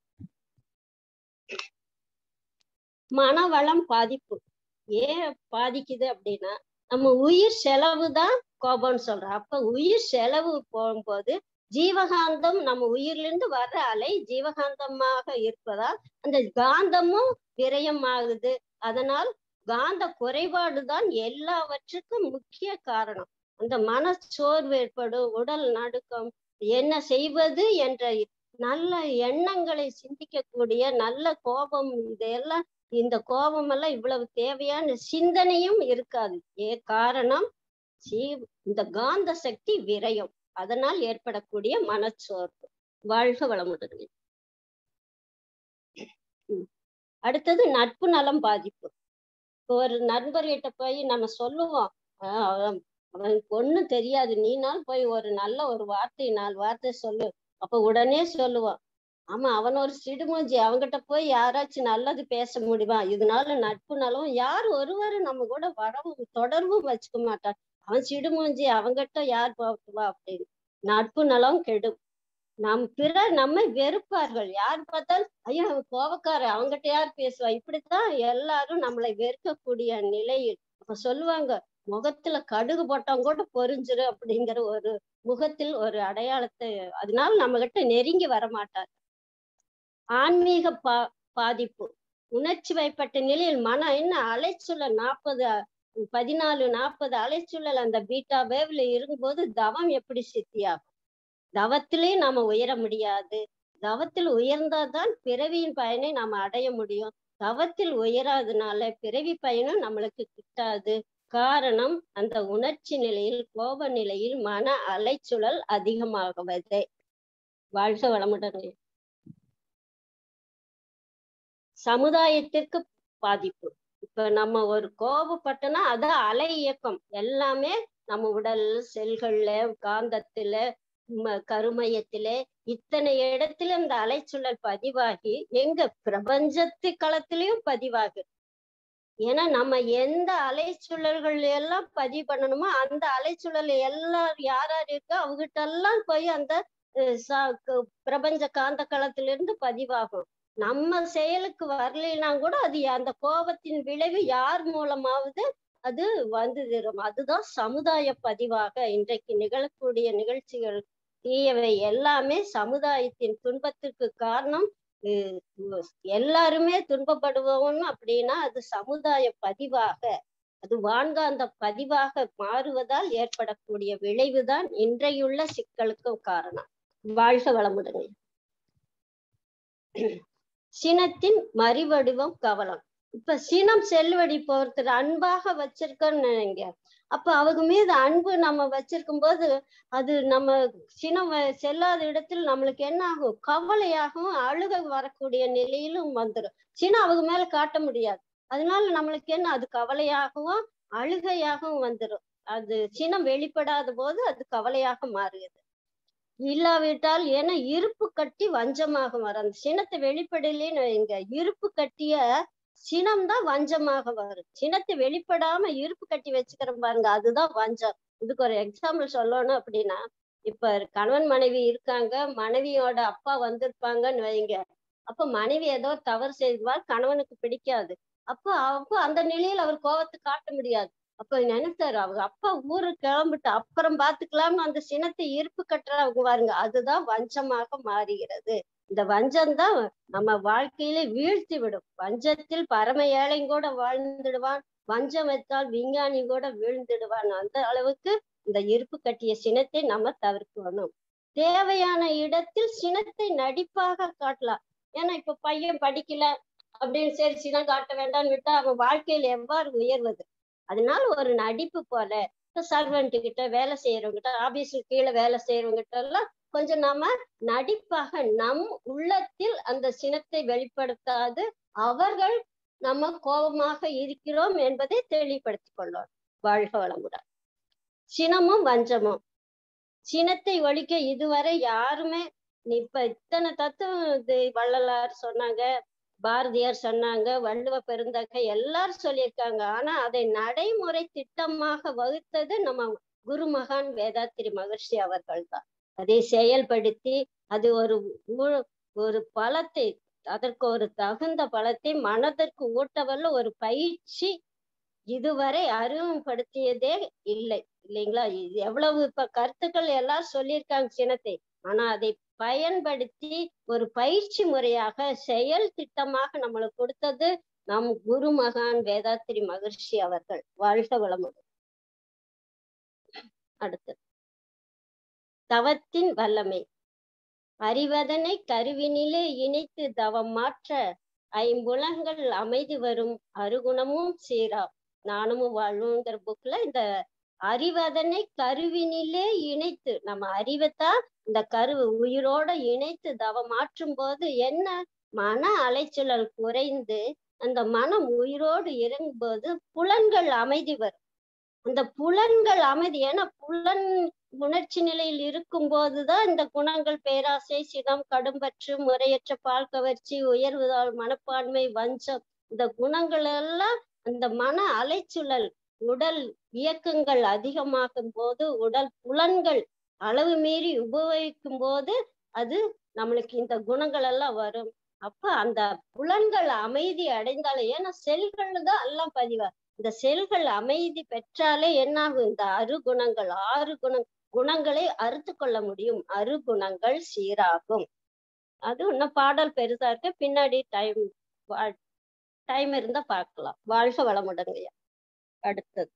மனவளம் பாதிப்பு ஏன் பாதிக்குது அப்படின்னா நம்ம உயிர் செலவு தான் கோபம்னு சொல்றோம் அப்ப உயிர் செலவு போகும்போது ஜீவகாந்தம் நம்ம உயிரிலிருந்து வர்ற அலை ஜீவகாந்தமாக இருப்பதால் அந்த காந்தமும் விரயமாகுது அதனால் காந்த குறைபாடுதான் எல்லாவற்றுக்கும் முக்கிய காரணம் அந்த மன சோர்வு ஏற்படும் உடல் நடுக்கம் என்ன செய்வது என்ற நல்ல எண்ணங்களை சிந்திக்கக்கூடிய நல்ல கோபம் இதெல்லாம் இந்த கோபம் எல்லாம் இவ்வளவு தேவையான சிந்தனையும் இருக்காது ஏ காரணம் இந்த காந்த சக்தி விரயம் அதனால் ஏற்படக்கூடிய மனச்சோர்வு வாழ்க வளமுடன் அடுத்தது நட்பு நலம் பாதிப்பு இப்போ ஒரு நண்பர்கிட்ட போய் நம்ம சொல்லுவோம் அவனுக்கு ஒண்ணும் தெரியாது நீனால் போய் ஒரு நல்ல ஒரு வார்த்தை நாலு வார்த்தை சொல்லு அப்ப உடனே சொல்லுவான் ஆமா அவன் ஒரு சிடுமூஞ்சி அவங்கிட்ட போய் யாராச்சும் நல்லது பேச முடியுமா இதனால நட்பு நலம் யார் ஒருவரும் நம்ம கூட வரவும் தொடர்பும் வச்சுக்க மாட்டான் அவன் சிடுமூஞ்சி அவங்கிட்ட யார் பார்த்துவா அப்படின்னு நட்பு நலம் கெடும் நம் பிறர் நம்மை வெறுப்பார்கள் யார் பார்த்தால் ஐயோ அவன் கோவக்கார அவங்ககிட்ட யார் பேசுவா இப்படித்தான் எல்லாரும் நம்மளை வெறுக்கக்கூடிய நிலையில் அப்ப சொல்லுவாங்க முகத்துல கடுகு போட்டவங்க கூட பொறிஞ்சிரு அப்படிங்கிற ஒரு முகத்தில் ஒரு அடையாளத்தை அதனால நம்ம கிட்ட நெருங்கி வரமாட்டார் ஆன்மீக பா பாதிப்பு உணர்ச்சி வயப்பட்ட நிலையில் மனம் என்ன அலைச்சூழல் நாற்பது பதினாலு நாற்பது அலைச்சூழல் அந்த பீட்டா வேவ்ல இருக்கும்போது தவம் எப்படி சித்தியாகும் தவத்திலே நாம உயர முடியாது தவத்தில் உயர்ந்தாதான் பிறவியின் பயனை நாம அடைய முடியும் தவத்தில் உயராதனால பிறவி பயனும் நம்மளுக்கு கிட்டாது காரணம் அந்த உணர்ச்சி நிலையில் கோப நிலையில் மன அலைச்சுழல் அதிகமாகுவது வாழ்க வளமுடன் சமுதாயத்திற்கு பாதிப்பு இப்ப நம்ம ஒரு கோபப்பட்டோம்னா அது அலை இயக்கம் எல்லாமே நம்ம உடல் செல்கள்ல காந்தத்துல கருமையத்துல இத்தனை இடத்துல இந்த அலைச்சுழல் பதிவாகி எங்க பிரபஞ்சத்து களத்திலயும் பதிவாகுது ஏன்னா நம்ம எந்த அலைச்சுழல்கள் எல்லாம் பதிவு பண்ணணுமோ அந்த அலைச்சுழல் எல்லாம் யார் யார் இருக்கோ அவங்ககிட்ட எல்லாம் போய் அந்த பிரபஞ்ச காந்த களத்திலிருந்து பதிவாகும் நம்ம செயலுக்கு வரலைன்னா கூட அது அந்த கோபத்தின் விளைவு யார் மூலமாவது அது வந்து தரும் அதுதான் சமுதாய பதிவாக இன்றைக்கு நிகழக்கூடிய நிகழ்ச்சிகள் தீயவை எல்லாமே சமுதாயத்தின் துன்பத்திற்கு காரணம் எல்லாருமே துன்பப்படுவோம் அப்படின்னா அது சமுதாய பதிவாக அது வான்காந்த பதிவாக மாறுவதால் ஏற்படக்கூடிய விளைவுதான் இன்றையுள்ள சிக்கலுக்கும் காரணம் வாழ்க வளமுடன் சினத்தின் மறிவடிவம் கவலம் இப்ப சினம் செல்வடி போறது அன்பாக வச்சிருக்கோன்னு நினைங்க அப்ப அவங்க மீது அன்பு நம்ம வச்சிருக்கும் போது அது நம்ம சினம் செல்லாத இடத்தில் நம்மளுக்கு என்ன ஆகும் கவலையாகவும் அழுக வரக்கூடிய நிலையிலும் வந்துடும் சினம் அவங்க மேல காட்ட முடியாது அதனால நம்மளுக்கு என்ன அது கவலையாகவும் அழுகையாகவும் வந்துடும் அது சினம் வெளிப்படாத போது அது கவலையாக மாறுகிறது இல்லாவிட்டால் ஏன்னா இருப்பு கட்டி வஞ்சமாக வரும் அந்த சினத்தை வெளிப்படலேன்னு வைங்க இருப்பு கட்டிய சினம் தான் வஞ்சமாக வரும் சினத்தை வெளிப்படாம இருப்பு கட்டி வச்சுக்கிறோம் பாருங்க அதுதான் வஞ்சம் இதுக்கு ஒரு எக்ஸாம்பிள் சொல்லணும் அப்படின்னா இப்ப கணவன் மனைவி இருக்காங்க மனைவியோட அப்பா வந்திருப்பாங்கன்னு வைங்க அப்ப மனைவி ஏதோ தவறு செய்வார் கணவனுக்கு பிடிக்காது அப்போ அப்போ அந்த நிலையில் அவர் கோபத்தை காட்ட முடியாது அப்ப நினைச்சாரு அவங்க அப்பா ஊருக்கு கிளம்பிட்டு அப்புறம் பாத்துக்கலாம்னு அந்த சினத்தை இருப்பு கட்டுறவங்க பாருங்க அதுதான் வஞ்சமாக மாறுகிறது இந்த வஞ்சம் தான் நம்ம வாழ்க்கையில வீழ்த்தி விடும் வஞ்சத்தில் பரம ஏழையும் கூட வாழ்ந்துடுவான் வஞ்சம் வைத்தால் விஞ்ஞானி கூட வீழ்ந்துடுவான் அந்த அளவுக்கு இந்த இருப்பு கட்டிய சினத்தை நம்ம தவிர்க்கணும் தேவையான இடத்தில் சினத்தை நடிப்பாக காட்டலாம் ஏன்னா இப்ப பையன் படிக்கல அப்படின்னு சரி சினம் காட்ட வேண்டாம்னு விட்டா அவன் வாழ்க்கையில எவ்வாறு உயர்வது அதனால ஒரு நடிப்பு போல இப்ப சர்வெண்ட் கிட்ட வேலை செய்யறவங்க கிட்ட ஆபீஸ்ல கீழே வேலை செய்யறவங்க கிட்ட எல்லாம் கொஞ்சம் நாம நடிப்பாக நம் உள்ளத்தில் அந்த சினத்தை வெளிப்படுத்தாது அவர்கள் நம்ம கோபமாக இருக்கிறோம் என்பதை தெளிவுபடுத்திக் கொள்ளோம் வாழ்க வளமுடன் சினமும் வஞ்சமும் சினத்தை ஒழிக்க இதுவரை யாருமே இப்ப இத்தனை தத்துவம் இது வள்ளலார் சொன்னாங்க பாரதியார் சொன்னாங்க வள்ளுவ பெருந்தகை எல்லாரும் சொல்லியிருக்காங்க ஆனா அதை நடைமுறை திட்டமாக வகுத்தது நம்ம குருமகான் வேதாத்திரி மகர்ஷி அவர்கள் தான் அதை செயல்படுத்தி அது ஒரு ஊ- ஒரு பலத்தை அதற்கு ஒரு தகுந்த பலத்தை மனதிற்கு ஊட்டவல்ல ஒரு பயிற்சி இதுவரை அறிமுகப்படுத்தியதே இல்லை இல்லைங்களா இது எவ்வளவு இப்ப கருத்துக்கள் எல்லாம் சொல்லியிருக்காங்க சினத்தை ஆனா அதை பயன்படுத்தி ஒரு பயிற்சி முறையாக செயல் திட்டமாக நம்மளுக்கு கொடுத்தது நம் குருமகான் வேதாத்திரி மகர்ஷி அவர்கள் வாழ்க வளமுடன் அடுத்து தவத்தின் வல்லமை அறிவதனை கருவினிலே இணைத்து தவம் மாற்ற ஐம்புலங்கள் அமைதி வரும் அருகுணமும் சீரா நானும் வாழ்வுங்கிற புக்ல இந்த அறிவதனை கருவினிலே இணைத்து நம்ம அறிவைத்தான் இந்த கருவு உயிரோட இணைத்து தவம் மாற்றும் போது என்ன மன அலைச்சலல் குறைந்து அந்த மனம் உயிரோடு இறங்கும்போது புலன்கள் அமைதி வரும் அந்த புலன்கள் அமைதி ஏன்னா புலன் உணர்ச்சி நிலையில் இருக்கும் போதுதான் இந்த குணங்கள் பேராசை சினம் கடும்பற்று முறையற்ற பால் கவர்ச்சி உயர்வுதால் மனப்பான்மை வஞ்சம் இந்த குணங்கள் எல்லாம் அந்த மன அலைச்சுழல் உடல் இயக்கங்கள் அதிகமாகும் போது உடல் புலன்கள் அளவு மீறி உபயோகிக்கும் போது அது நம்மளுக்கு இந்த குணங்கள் எல்லாம் வரும் அப்ப அந்த புலன்கள் அமைதி அடைந்தாலே ஏன்னா செல்கள் தான் எல்லாம் பதிவா இந்த செல்கள் அமைதி பெற்றாலே என்னாகும் இந்த அரு குணங்கள் ஆறு குண குணங்களை அறுத்து கொள்ள முடியும் அரு குணங்கள் சீராகும் அது இன்னும் பாடல் பெருசா இருக்கு பின்னாடி டைம் டைம் இருந்தா பார்க்கலாம் வாழ்க வளமுடங்கய்யா அடுத்தது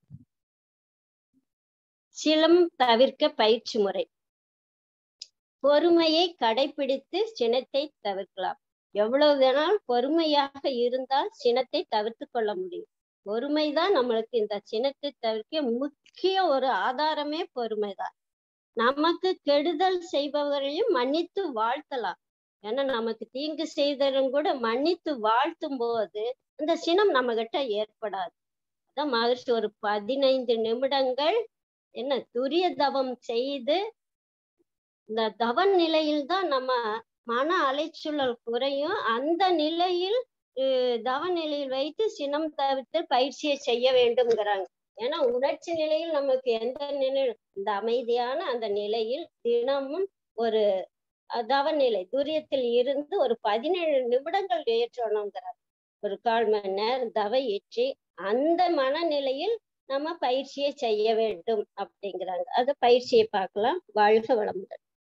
சிலம் தவிர்க்க பயிற்சி முறை பொறுமையை கடைபிடித்து சினத்தை தவிர்க்கலாம் எவ்வளவு வேணாலும் பொறுமையாக இருந்தால் சினத்தை தவிர்த்து கொள்ள முடியும் பொறுமைதான் நம்மளுக்கு இந்த சினத்தை தவிர்க்க முக்கிய ஒரு ஆதாரமே பொறுமைதான் நமக்கு கெடுதல் செய்பவர்களையும் மன்னித்து வாழ்த்தலாம் ஏன்னா நமக்கு தீங்கு செய்தவரும் கூட மன்னித்து வாழ்த்தும் போது அந்த சினம் நம்ம கிட்ட ஏற்படாது அதான் மகிழ்ச்சி ஒரு பதினைந்து நிமிடங்கள் என்ன துரிய தவம் செய்து இந்த தவ நிலையில் தான் நம்ம மன அலைச்சூழல் குறையும் அந்த நிலையில் தவ நிலையில் வைத்து சினம் தவிர்த்து பயிற்சியை செய்ய வேண்டும்ங்கிறாங்க ஏன்னா உணர்ச்சி நிலையில் நமக்கு எந்த நிலையில் இந்த அமைதியான அந்த நிலையில் தினமும் ஒரு தவ நிலை துரியத்தில் இருந்து ஒரு பதினேழு நிமிடங்கள் ஏற்றணுங்கிறார் ஒரு கால் மணி நேரம் தவ ஏற்றி அந்த மனநிலையில் நம்ம பயிற்சியை செய்ய வேண்டும் அப்படிங்கிறாங்க அது பயிற்சியை பார்க்கலாம் வாழ்க வளமுடன்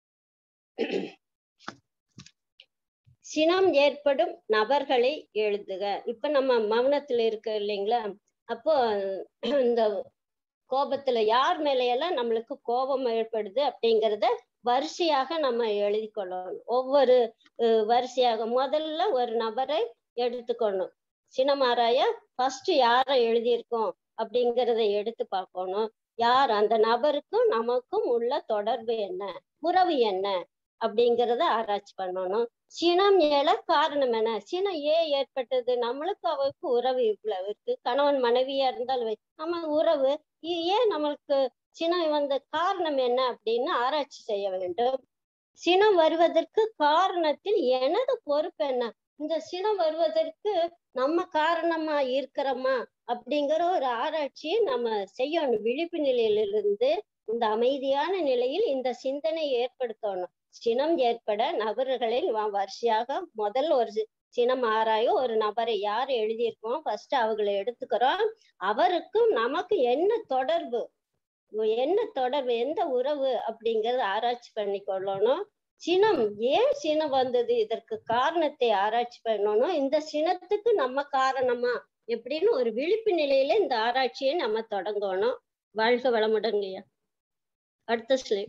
சினம் ஏற்படும் நபர்களை எழுதுக இப்ப நம்ம மௌனத்துல இருக்க இல்லைங்களா அப்போ இந்த கோபத்துல யார் மேலையெல்லாம் நம்மளுக்கு கோபம் ஏற்படுது அப்படிங்கிறத வரிசையாக நம்ம எழுதி கொள்ளணும் ஒவ்வொரு வரிசையாக முதல்ல ஒரு நபரை எடுத்துக்கணும் சினமாராய ஃபர்ஸ்ட் யார எழுதியிருக்கோம் அப்படிங்கிறத எடுத்து பார்க்கணும் யார் அந்த நபருக்கும் நமக்கும் உள்ள தொடர்பு என்ன உறவு என்ன அப்படிங்கிறத ஆராய்ச்சி பண்ணணும் சினம் ஏழ காரணம் என்ன சினம் ஏன் ஏற்பட்டது நம்மளுக்கு அவருக்கு உறவு இவ்வளவு இருக்கு கணவன் மனைவியா இருந்தாலும் நம்ம உறவு ஏன் நம்மளுக்கு சினம் வந்த காரணம் என்ன அப்படின்னு ஆராய்ச்சி செய்ய வேண்டும் சினம் வருவதற்கு காரணத்தில் எனது பொறுப்பு என்ன இந்த சினம் வருவதற்கு நம்ம காரணமா இருக்கிறோமா அப்படிங்கிற ஒரு ஆராய்ச்சியை நம்ம செய்யணும் விழிப்பு நிலையிலிருந்து இந்த அமைதியான நிலையில் இந்த சிந்தனை ஏற்படுத்தணும் சினம் ஏற்பட நபர்களில் வரிசையாக முதல் ஒரு சினம் ஆராய ஒரு நபரை யார் எழுதியிருக்கோம் ஃபர்ஸ்ட் அவங்களை எடுத்துக்கிறோம் அவருக்கும் நமக்கு என்ன தொடர்பு என்ன தொடர்பு எந்த உறவு அப்படிங்கறத ஆராய்ச்சி பண்ணி கொள்ளணும் சினம் ஏன் சினம் வந்தது இதற்கு காரணத்தை ஆராய்ச்சி பண்ணணும் இந்த சினத்துக்கு நம்ம காரணமா எப்படின்னு ஒரு விழிப்பு நிலையில இந்த ஆராய்ச்சியை நம்ம தொடங்கணும் வாழ்க வளமுடங்கய்யா அடுத்த ஸ்லைட்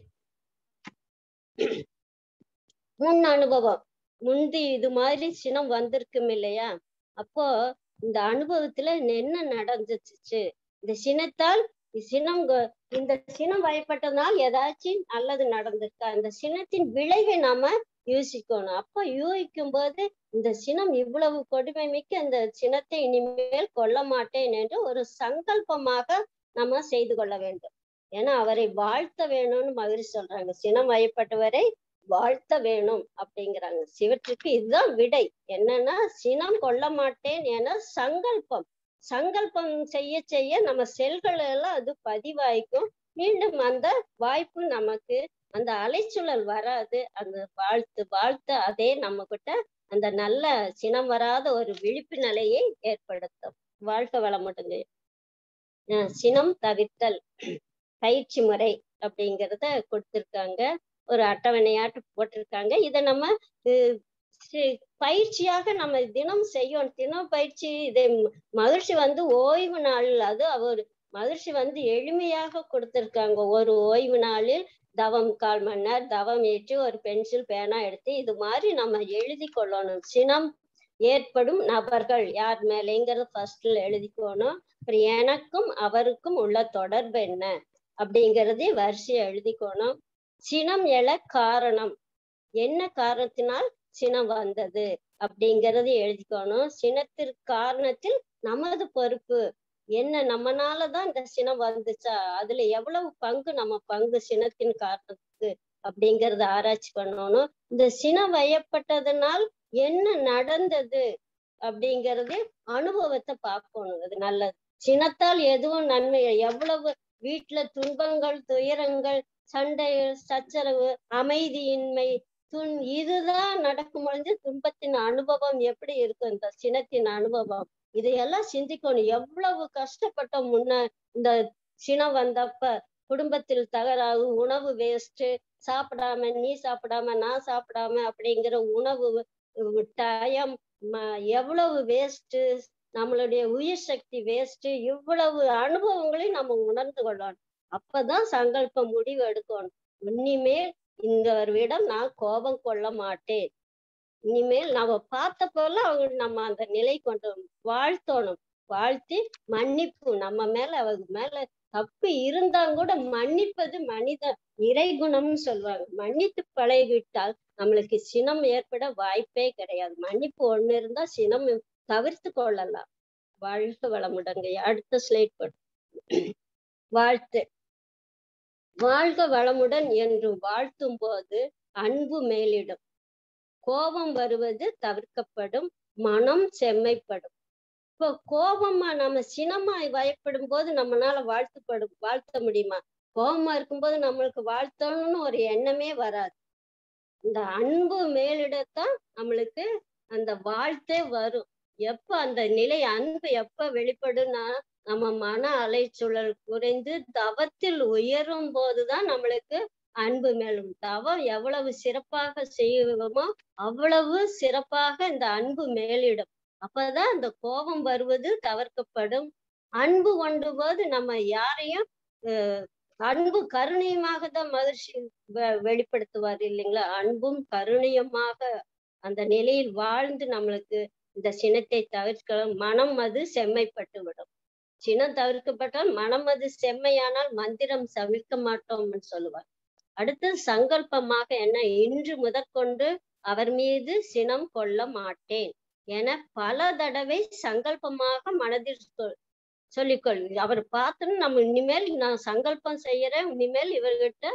முன் அனுபவம் முந்தி இது மாதிரி சினம் வந்திருக்கும் இல்லையா அப்போ இந்த அனுபவத்துல என்ன நடந்துச்சு இந்த சினத்தால் சினம் இந்த சினம் வயப்பட்டதால் ஏதாச்சும் நல்லது நடந்திருக்கா இந்த சினத்தின் விளைவை நாம யோசிக்கணும் அப்போ யூகிக்கும் போது இந்த சினம் இவ்வளவு கொடுமை மிக்க இந்த சினத்தை இனிமேல் கொல்ல மாட்டேன் என்று ஒரு சங்கல்பமாக நம்ம செய்து கொள்ள வேண்டும் ஏன்னா அவரை வாழ்த்த வேணும்னு மகிழ்ச்சி சொல்றாங்க சினம் வயப்பட்டவரை வாழ்த்த வேணும் அப்படிங்கிறாங்க சிவற்றுக்கு இதுதான் விடை என்னன்னா சினம் கொள்ள மாட்டேன் என சங்கல்பம் சங்கல்பம் செய்ய செய்ய நம்ம செல்கள் எல்லாம் அது பதிவாய்க்கும் மீண்டும் அந்த வாய்ப்பு நமக்கு அந்த அலைச்சுழல் வராது அந்த வாழ்த்து வாழ்த்து அதே நம்ம கிட்ட அந்த நல்ல சினம் வராத ஒரு விழிப்பு நிலையை ஏற்படுத்தும் வாழ்க்கை வளமுட்டுங்க அஹ் சினம் தவிர்த்தல் பயிற்சி முறை அப்படிங்கிறத கொடுத்திருக்காங்க ஒரு அட்டவணையாட்டு போட்டிருக்காங்க இதை நம்ம அஹ் சி- பயிற்சியாக நம்ம தினம் செய்யணும் தினம் பயிற்சி இதை ம- மகிழ்ச்சி வந்து ஓய்வு நாள் அது அவர் மகிழ்ச்சி வந்து எளிமையாக கொடுத்திருக்காங்க ஒரு ஓய்வு நாளில் தவம் கால் மணி நேரம் தவம் ஏற்றி ஒரு பென்சில் பேனா எடுத்து இது மாதிரி நம்ம எழுதி கொள்ளணும் சினம் ஏற்படும் நபர்கள் யார் மேலேங்கிறத ஃபர்ஸ்ட்ல எழுதிக்கணும் அப்புறம் எனக்கும் அவருக்கும் உள்ள தொடர்பு என்ன அப்படிங்கறதே வரிசையை எழுதிக்கணும் சினம் எழ காரணம் என்ன காரணத்தினால் சினம் வந்தது அப்படிங்கறது எழுதிக்கணும் சினத்திற்கு காரணத்தில் நமது பொறுப்பு என்ன நம்மனாலதான் இந்த சினம் வந்துச்சா அதுல எவ்வளவு பங்கு நம்ம பங்கு சினத்தின் காரணத்துக்கு அப்படிங்கறத ஆராய்ச்சி பண்ணணும் இந்த சினம் வயப்பட்டதனால் என்ன நடந்தது அப்படிங்கறது அனுபவத்தை பார்க்கணும் அது நல்லது சினத்தால் எதுவும் நன்மை எவ்வளவு வீட்டுல துன்பங்கள் துயரங்கள் சண்டை சச்சரவு அமைதியின்மை துன் இதுதான் நடக்கும் பொழுது துன்பத்தின் அனுபவம் எப்படி இருக்கும் இந்த சினத்தின் அனுபவம் இதையெல்லாம் சிந்திக்கணும் எவ்வளவு கஷ்டப்பட்டோம் முன்ன இந்த சினம் வந்தப்ப குடும்பத்தில் தகராறு உணவு வேஸ்ட் சாப்பிடாம நீ சாப்பிடாம நான் சாப்பிடாம அப்படிங்கிற உணவு டயம் எவ்வளவு வேஸ்ட் நம்மளுடைய உயிர் சக்தி வேஸ்ட் இவ்வளவு அனுபவங்களையும் நம்ம உணர்ந்து கொள்ளணும் அப்பதான் சங்கல்ப முடிவு எடுக்கணும் இனிமேல் இந்த விடம் நான் கோபம் கொள்ள மாட்டேன் இனிமேல் நம்ம பார்த்த போல அவங்க நம்ம அந்த நிலை கொண்டு வாழ்த்தணும் வாழ்த்தி மன்னிப்பு நம்ம மேல அவங்க மேல தப்பு இருந்தா கூட மன்னிப்பது மனித இறைகுணம்னு சொல்லுவாங்க மன்னித்து பழகிவிட்டால் நம்மளுக்கு சினம் ஏற்பட வாய்ப்பே கிடையாது மன்னிப்பு ஒண்ணு இருந்தா சினம் தவிர்த்து கொள்ளலாம் வாழ்க வளமுடங்க அடுத்த ஸ்லைட் போட்டு வாழ்த்து வாழ்க வளமுடன் என்று வாழ்த்தும் போது அன்பு மேலிடும் கோபம் வருவது தவிர்க்கப்படும் மனம் செம்மைப்படும் இப்போ கோபமா நம்ம சினமாய் பயப்படும் போது நம்மளால வாழ்த்துப்படும் வாழ்த்த முடியுமா கோபமா இருக்கும்போது நம்மளுக்கு வாழ்த்தணும்னு ஒரு எண்ணமே வராது இந்த அன்பு மேலிடத்தான் நம்மளுக்கு அந்த வாழ்த்தே வரும் எப்ப அந்த நிலை அன்பு எப்ப வெளிப்படும்னா நம்ம மன அலைச்சூழல் குறைந்து தவத்தில் உயரும் போதுதான் நம்மளுக்கு அன்பு மேலும் தவம் எவ்வளவு சிறப்பாக செய்வோமோ அவ்வளவு சிறப்பாக இந்த அன்பு மேலிடும் அப்பதான் அந்த கோபம் வருவது தவிர்க்கப்படும் அன்பு கொண்டு போது நம்ம யாரையும் அன்பு கருணையமாக தான் மகிழ்ச்சி வெளிப்படுத்துவார் இல்லைங்களா அன்பும் கருணையமாக அந்த நிலையில் வாழ்ந்து நம்மளுக்கு இந்த சினத்தை தவிர்க்க மனம் அது செம்மைப்பட்டு விடும் சினம் தவிர்க்கப்பட்டால் மனம் அது செம்மையானால் மந்திரம் சவிழ்க்க மாட்டோம்னு சொல்லுவார் அடுத்து சங்கல்பமாக என்ன இன்று முதற்கொண்டு அவர் மீது சினம் கொள்ள மாட்டேன் என பல தடவை சங்கல்பமாக மனதில் சொல்லிக்கொள் அவர் பார்த்தோன்னு நம்ம இனிமேல் நான் சங்கல்பம் செய்யறேன் இனிமேல் இவர்கிட்ட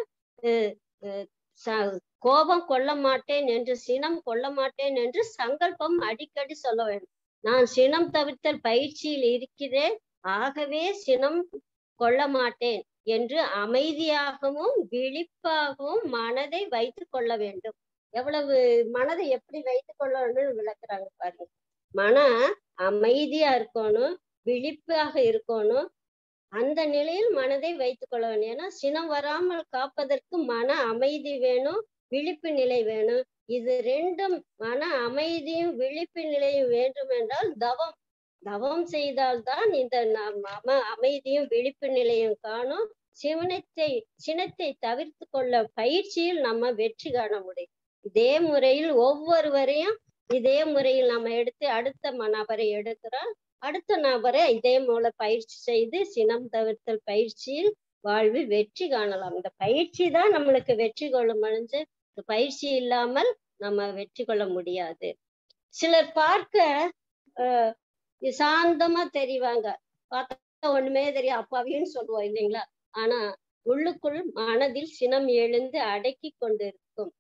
கோபம் கொள்ள மாட்டேன் என்று சினம் கொள்ள மாட்டேன் என்று சங்கல்பம் அடிக்கடி சொல்ல வேண்டும் நான் சினம் தவிர்த்தல் பயிற்சியில் இருக்கிறேன் ஆகவே சினம் கொள்ள மாட்டேன் என்று அமைதியாகவும் விழிப்பாகவும் மனதை வைத்து கொள்ள வேண்டும் எவ்வளவு மனதை எப்படி வைத்து கொள்ளணும்னு விளக்குறாங்க பாருங்க மன அமைதியா இருக்கணும் விழிப்பாக இருக்கணும் அந்த நிலையில் மனதை வைத்துக் கொள்ள வேண்டும் ஏன்னா சினம் வராமல் காப்பதற்கு மன அமைதி வேணும் விழிப்பு நிலை வேணும் இது ரெண்டும் மன அமைதியும் விழிப்பு நிலையும் வேண்டும் என்றால் தவம் தவம் செய்தால்தான் இந்த மன அமைதியும் விழிப்பு நிலையும் காணும் சிவனத்தை சினத்தை தவிர்த்து கொள்ள பயிற்சியில் நம்ம வெற்றி காண முடியும் இதே முறையில் ஒவ்வொருவரையும் இதே முறையில் நம்ம எடுத்து அடுத்த நபரை எடுக்கிறோம் அடுத்த நபரை இதே மூல பயிற்சி செய்து சினம் தவிர்த்தல் பயிற்சியில் வாழ்வில் வெற்றி காணலாம் இந்த பயிற்சி தான் நம்மளுக்கு வெற்றி கொள்ள முடிஞ்சு இந்த பயிற்சி இல்லாமல் நம்ம வெற்றி கொள்ள முடியாது சிலர் பார்க்க அஹ் சாந்தமா தெரிவாங்க பார்த்தா ஒண்ணுமே தெரியும் அப்பாவின்னு சொல்லுவோம் இல்லைங்களா ஆனா உள்ளுக்குள் மனதில் சினம் எழுந்து அடக்கி கொண்டிருக்கும்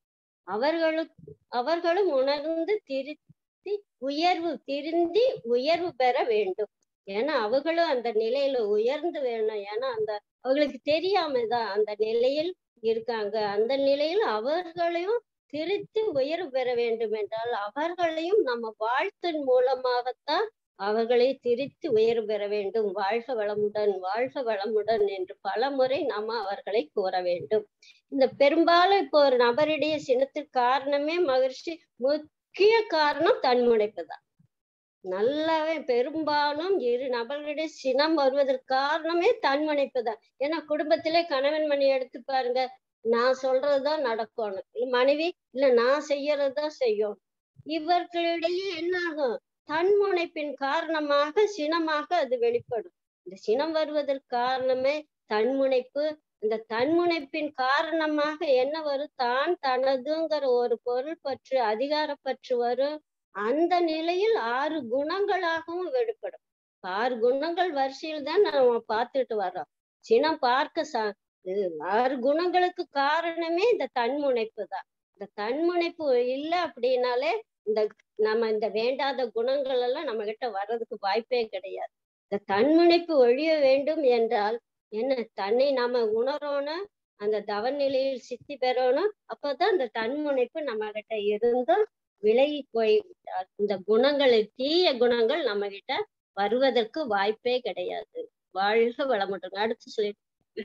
அவர்களுக்கு அவர்களும் உணர்ந்து திருத்தி உயர்வு திருந்தி உயர்வு பெற வேண்டும் ஏன்னா அவர்களும் அந்த நிலையில உயர்ந்து வேணும் ஏன்னா அந்த அவர்களுக்கு தெரியாம தான் அந்த நிலையில் இருக்காங்க அந்த நிலையில் அவர்களையும் திருத்தி உயர்வு பெற வேண்டும் என்றால் அவர்களையும் நம்ம வாழ்த்தின் மூலமாகத்தான் அவர்களை திருத்தி உயர்வு பெற வேண்டும் வாழ்க வளமுடன் வாழ்க வளமுடன் என்று பல முறை நாம அவர்களை கூற வேண்டும் இந்த பெரும்பாலும் இப்போ ஒரு நபருடைய சினத்துக்கு காரணமே மகிழ்ச்சி முக்கிய காரணம் தன்முனைப்பு தான் நல்லாவே பெரும்பாலும் இரு நபர்களுடைய சினம் வருவதற்கு காரணமே தன்முனைப்பு தான் ஏன்னா குடும்பத்திலே கணவன் மணி எடுத்து பாருங்க நான் சொல்றதுதான் நடக்கணும் இல்ல மனைவி இல்ல நான் செய்யறதுதான் செய்யும் இவர்களிடையே என்ன ஆகும் தன்முனைப்பின் காரணமாக சினமாக அது வெளிப்படும் இந்த சினம் வருவதற்கு காரணமே தன்முனைப்பு இந்த தன்முனைப்பின் காரணமாக என்ன வரும் தான் தனதுங்கிற ஒரு பொருள் பற்று அதிகாரப்பற்று வரும் அந்த நிலையில் ஆறு குணங்களாகவும் வெளிப்படும் ஆறு குணங்கள் வரிசையில் தான் நம்ம பார்த்துட்டு வர்றோம் சினம் பார்க்க சா இது ஆறு குணங்களுக்கு காரணமே இந்த தன்முனைப்பு தான் இந்த தன்முனைப்பு இல்லை அப்படின்னாலே இந்த நம்ம இந்த வேண்டாத குணங்கள் எல்லாம் நம்ம கிட்ட வர்றதுக்கு வாய்ப்பே கிடையாது இந்த தன்முனைப்பு ஒழிய வேண்டும் என்றால் என்ன தன்னை நாம உணரணும் அந்த தவநிலையில் சித்தி பெறணும் அப்பதான் இந்த தன்முனைப்பு நம்ம கிட்ட இருந்தும் விலகி போய் இந்த குணங்கள் தீய குணங்கள் நம்ம கிட்ட வருவதற்கு வாய்ப்பே கிடையாது வாழ்க வளமுடன் அடுத்து சொல்லி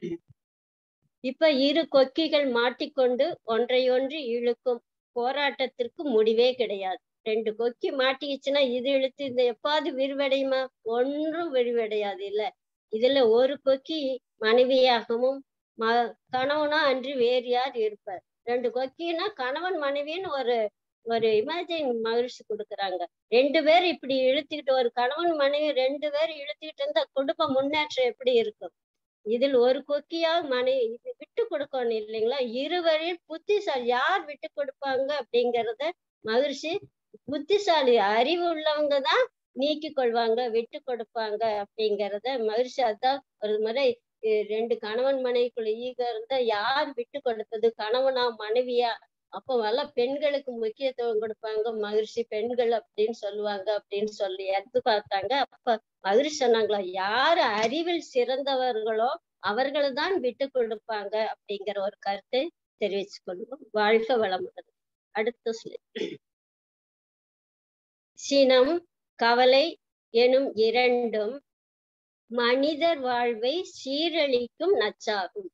இப்ப இரு கொக்கிகள் மாட்டிக்கொண்டு ஒன்றையொன்று இழுக்கும் போராட்டத்திற்கு முடிவே கிடையாது ரெண்டு கொக்கி மாட்டிக்கிச்சுன்னா இது இழுத்து இந்த எப்பாவது விரிவடையுமா ஒன்றும் விரிவடையாது இல்ல இதுல ஒரு கொக்கி மனைவியாகவும் ம கணவனா அன்றி வேறு யார் இருப்பார் ரெண்டு கொக்கினா கணவன் மனைவின்னு ஒரு ஒரு இமேஜின் மகிழ்ச்சி கொடுக்குறாங்க ரெண்டு பேர் இப்படி இழுத்துக்கிட்டு ஒரு கணவன் மனைவி ரெண்டு பேர் இழுத்துக்கிட்டு இருந்தா குடும்ப முன்னேற்றம் எப்படி இருக்கும் இதில் ஒரு கொக்கியா மனைவி இது விட்டு கொடுக்கணும் இல்லைங்களா இருவரில் புத்திசாலி யார் விட்டு கொடுப்பாங்க அப்படிங்கறத மகிழ்ச்சி புத்திசாலி அறிவு உள்ளவங்க தான் நீக்கி கொள்வாங்க விட்டு கொடுப்பாங்க அப்படிங்கறத மகிழ்ச்சி அதான் ஒரு முறை ரெண்டு கணவன் மனைவிக்குள்ள ஈக இருந்தா யார் விட்டு கொடுத்தது கணவனா மனைவியா அப்போ எல்லாம் பெண்களுக்கு முக்கியத்துவம் கொடுப்பாங்க மகிழ்ச்சி பெண்கள் அப்படின்னு சொல்லுவாங்க அப்படின்னு சொல்லி எடுத்து பார்த்தாங்க அப்ப மகிழ்ச்சி சொன்னாங்களா யாரு அறிவில் சிறந்தவர்களோ அவர்கள் தான் விட்டு கொடுப்பாங்க அப்படிங்கிற ஒரு கருத்தை தெரிவிச்சு கொள்வோம் வாழ்க வளமுடன் அடுத்த சொல்லி சினம் கவலை எனும் இரண்டும் மனிதர் வாழ்வை சீரழிக்கும் நச்சாகும்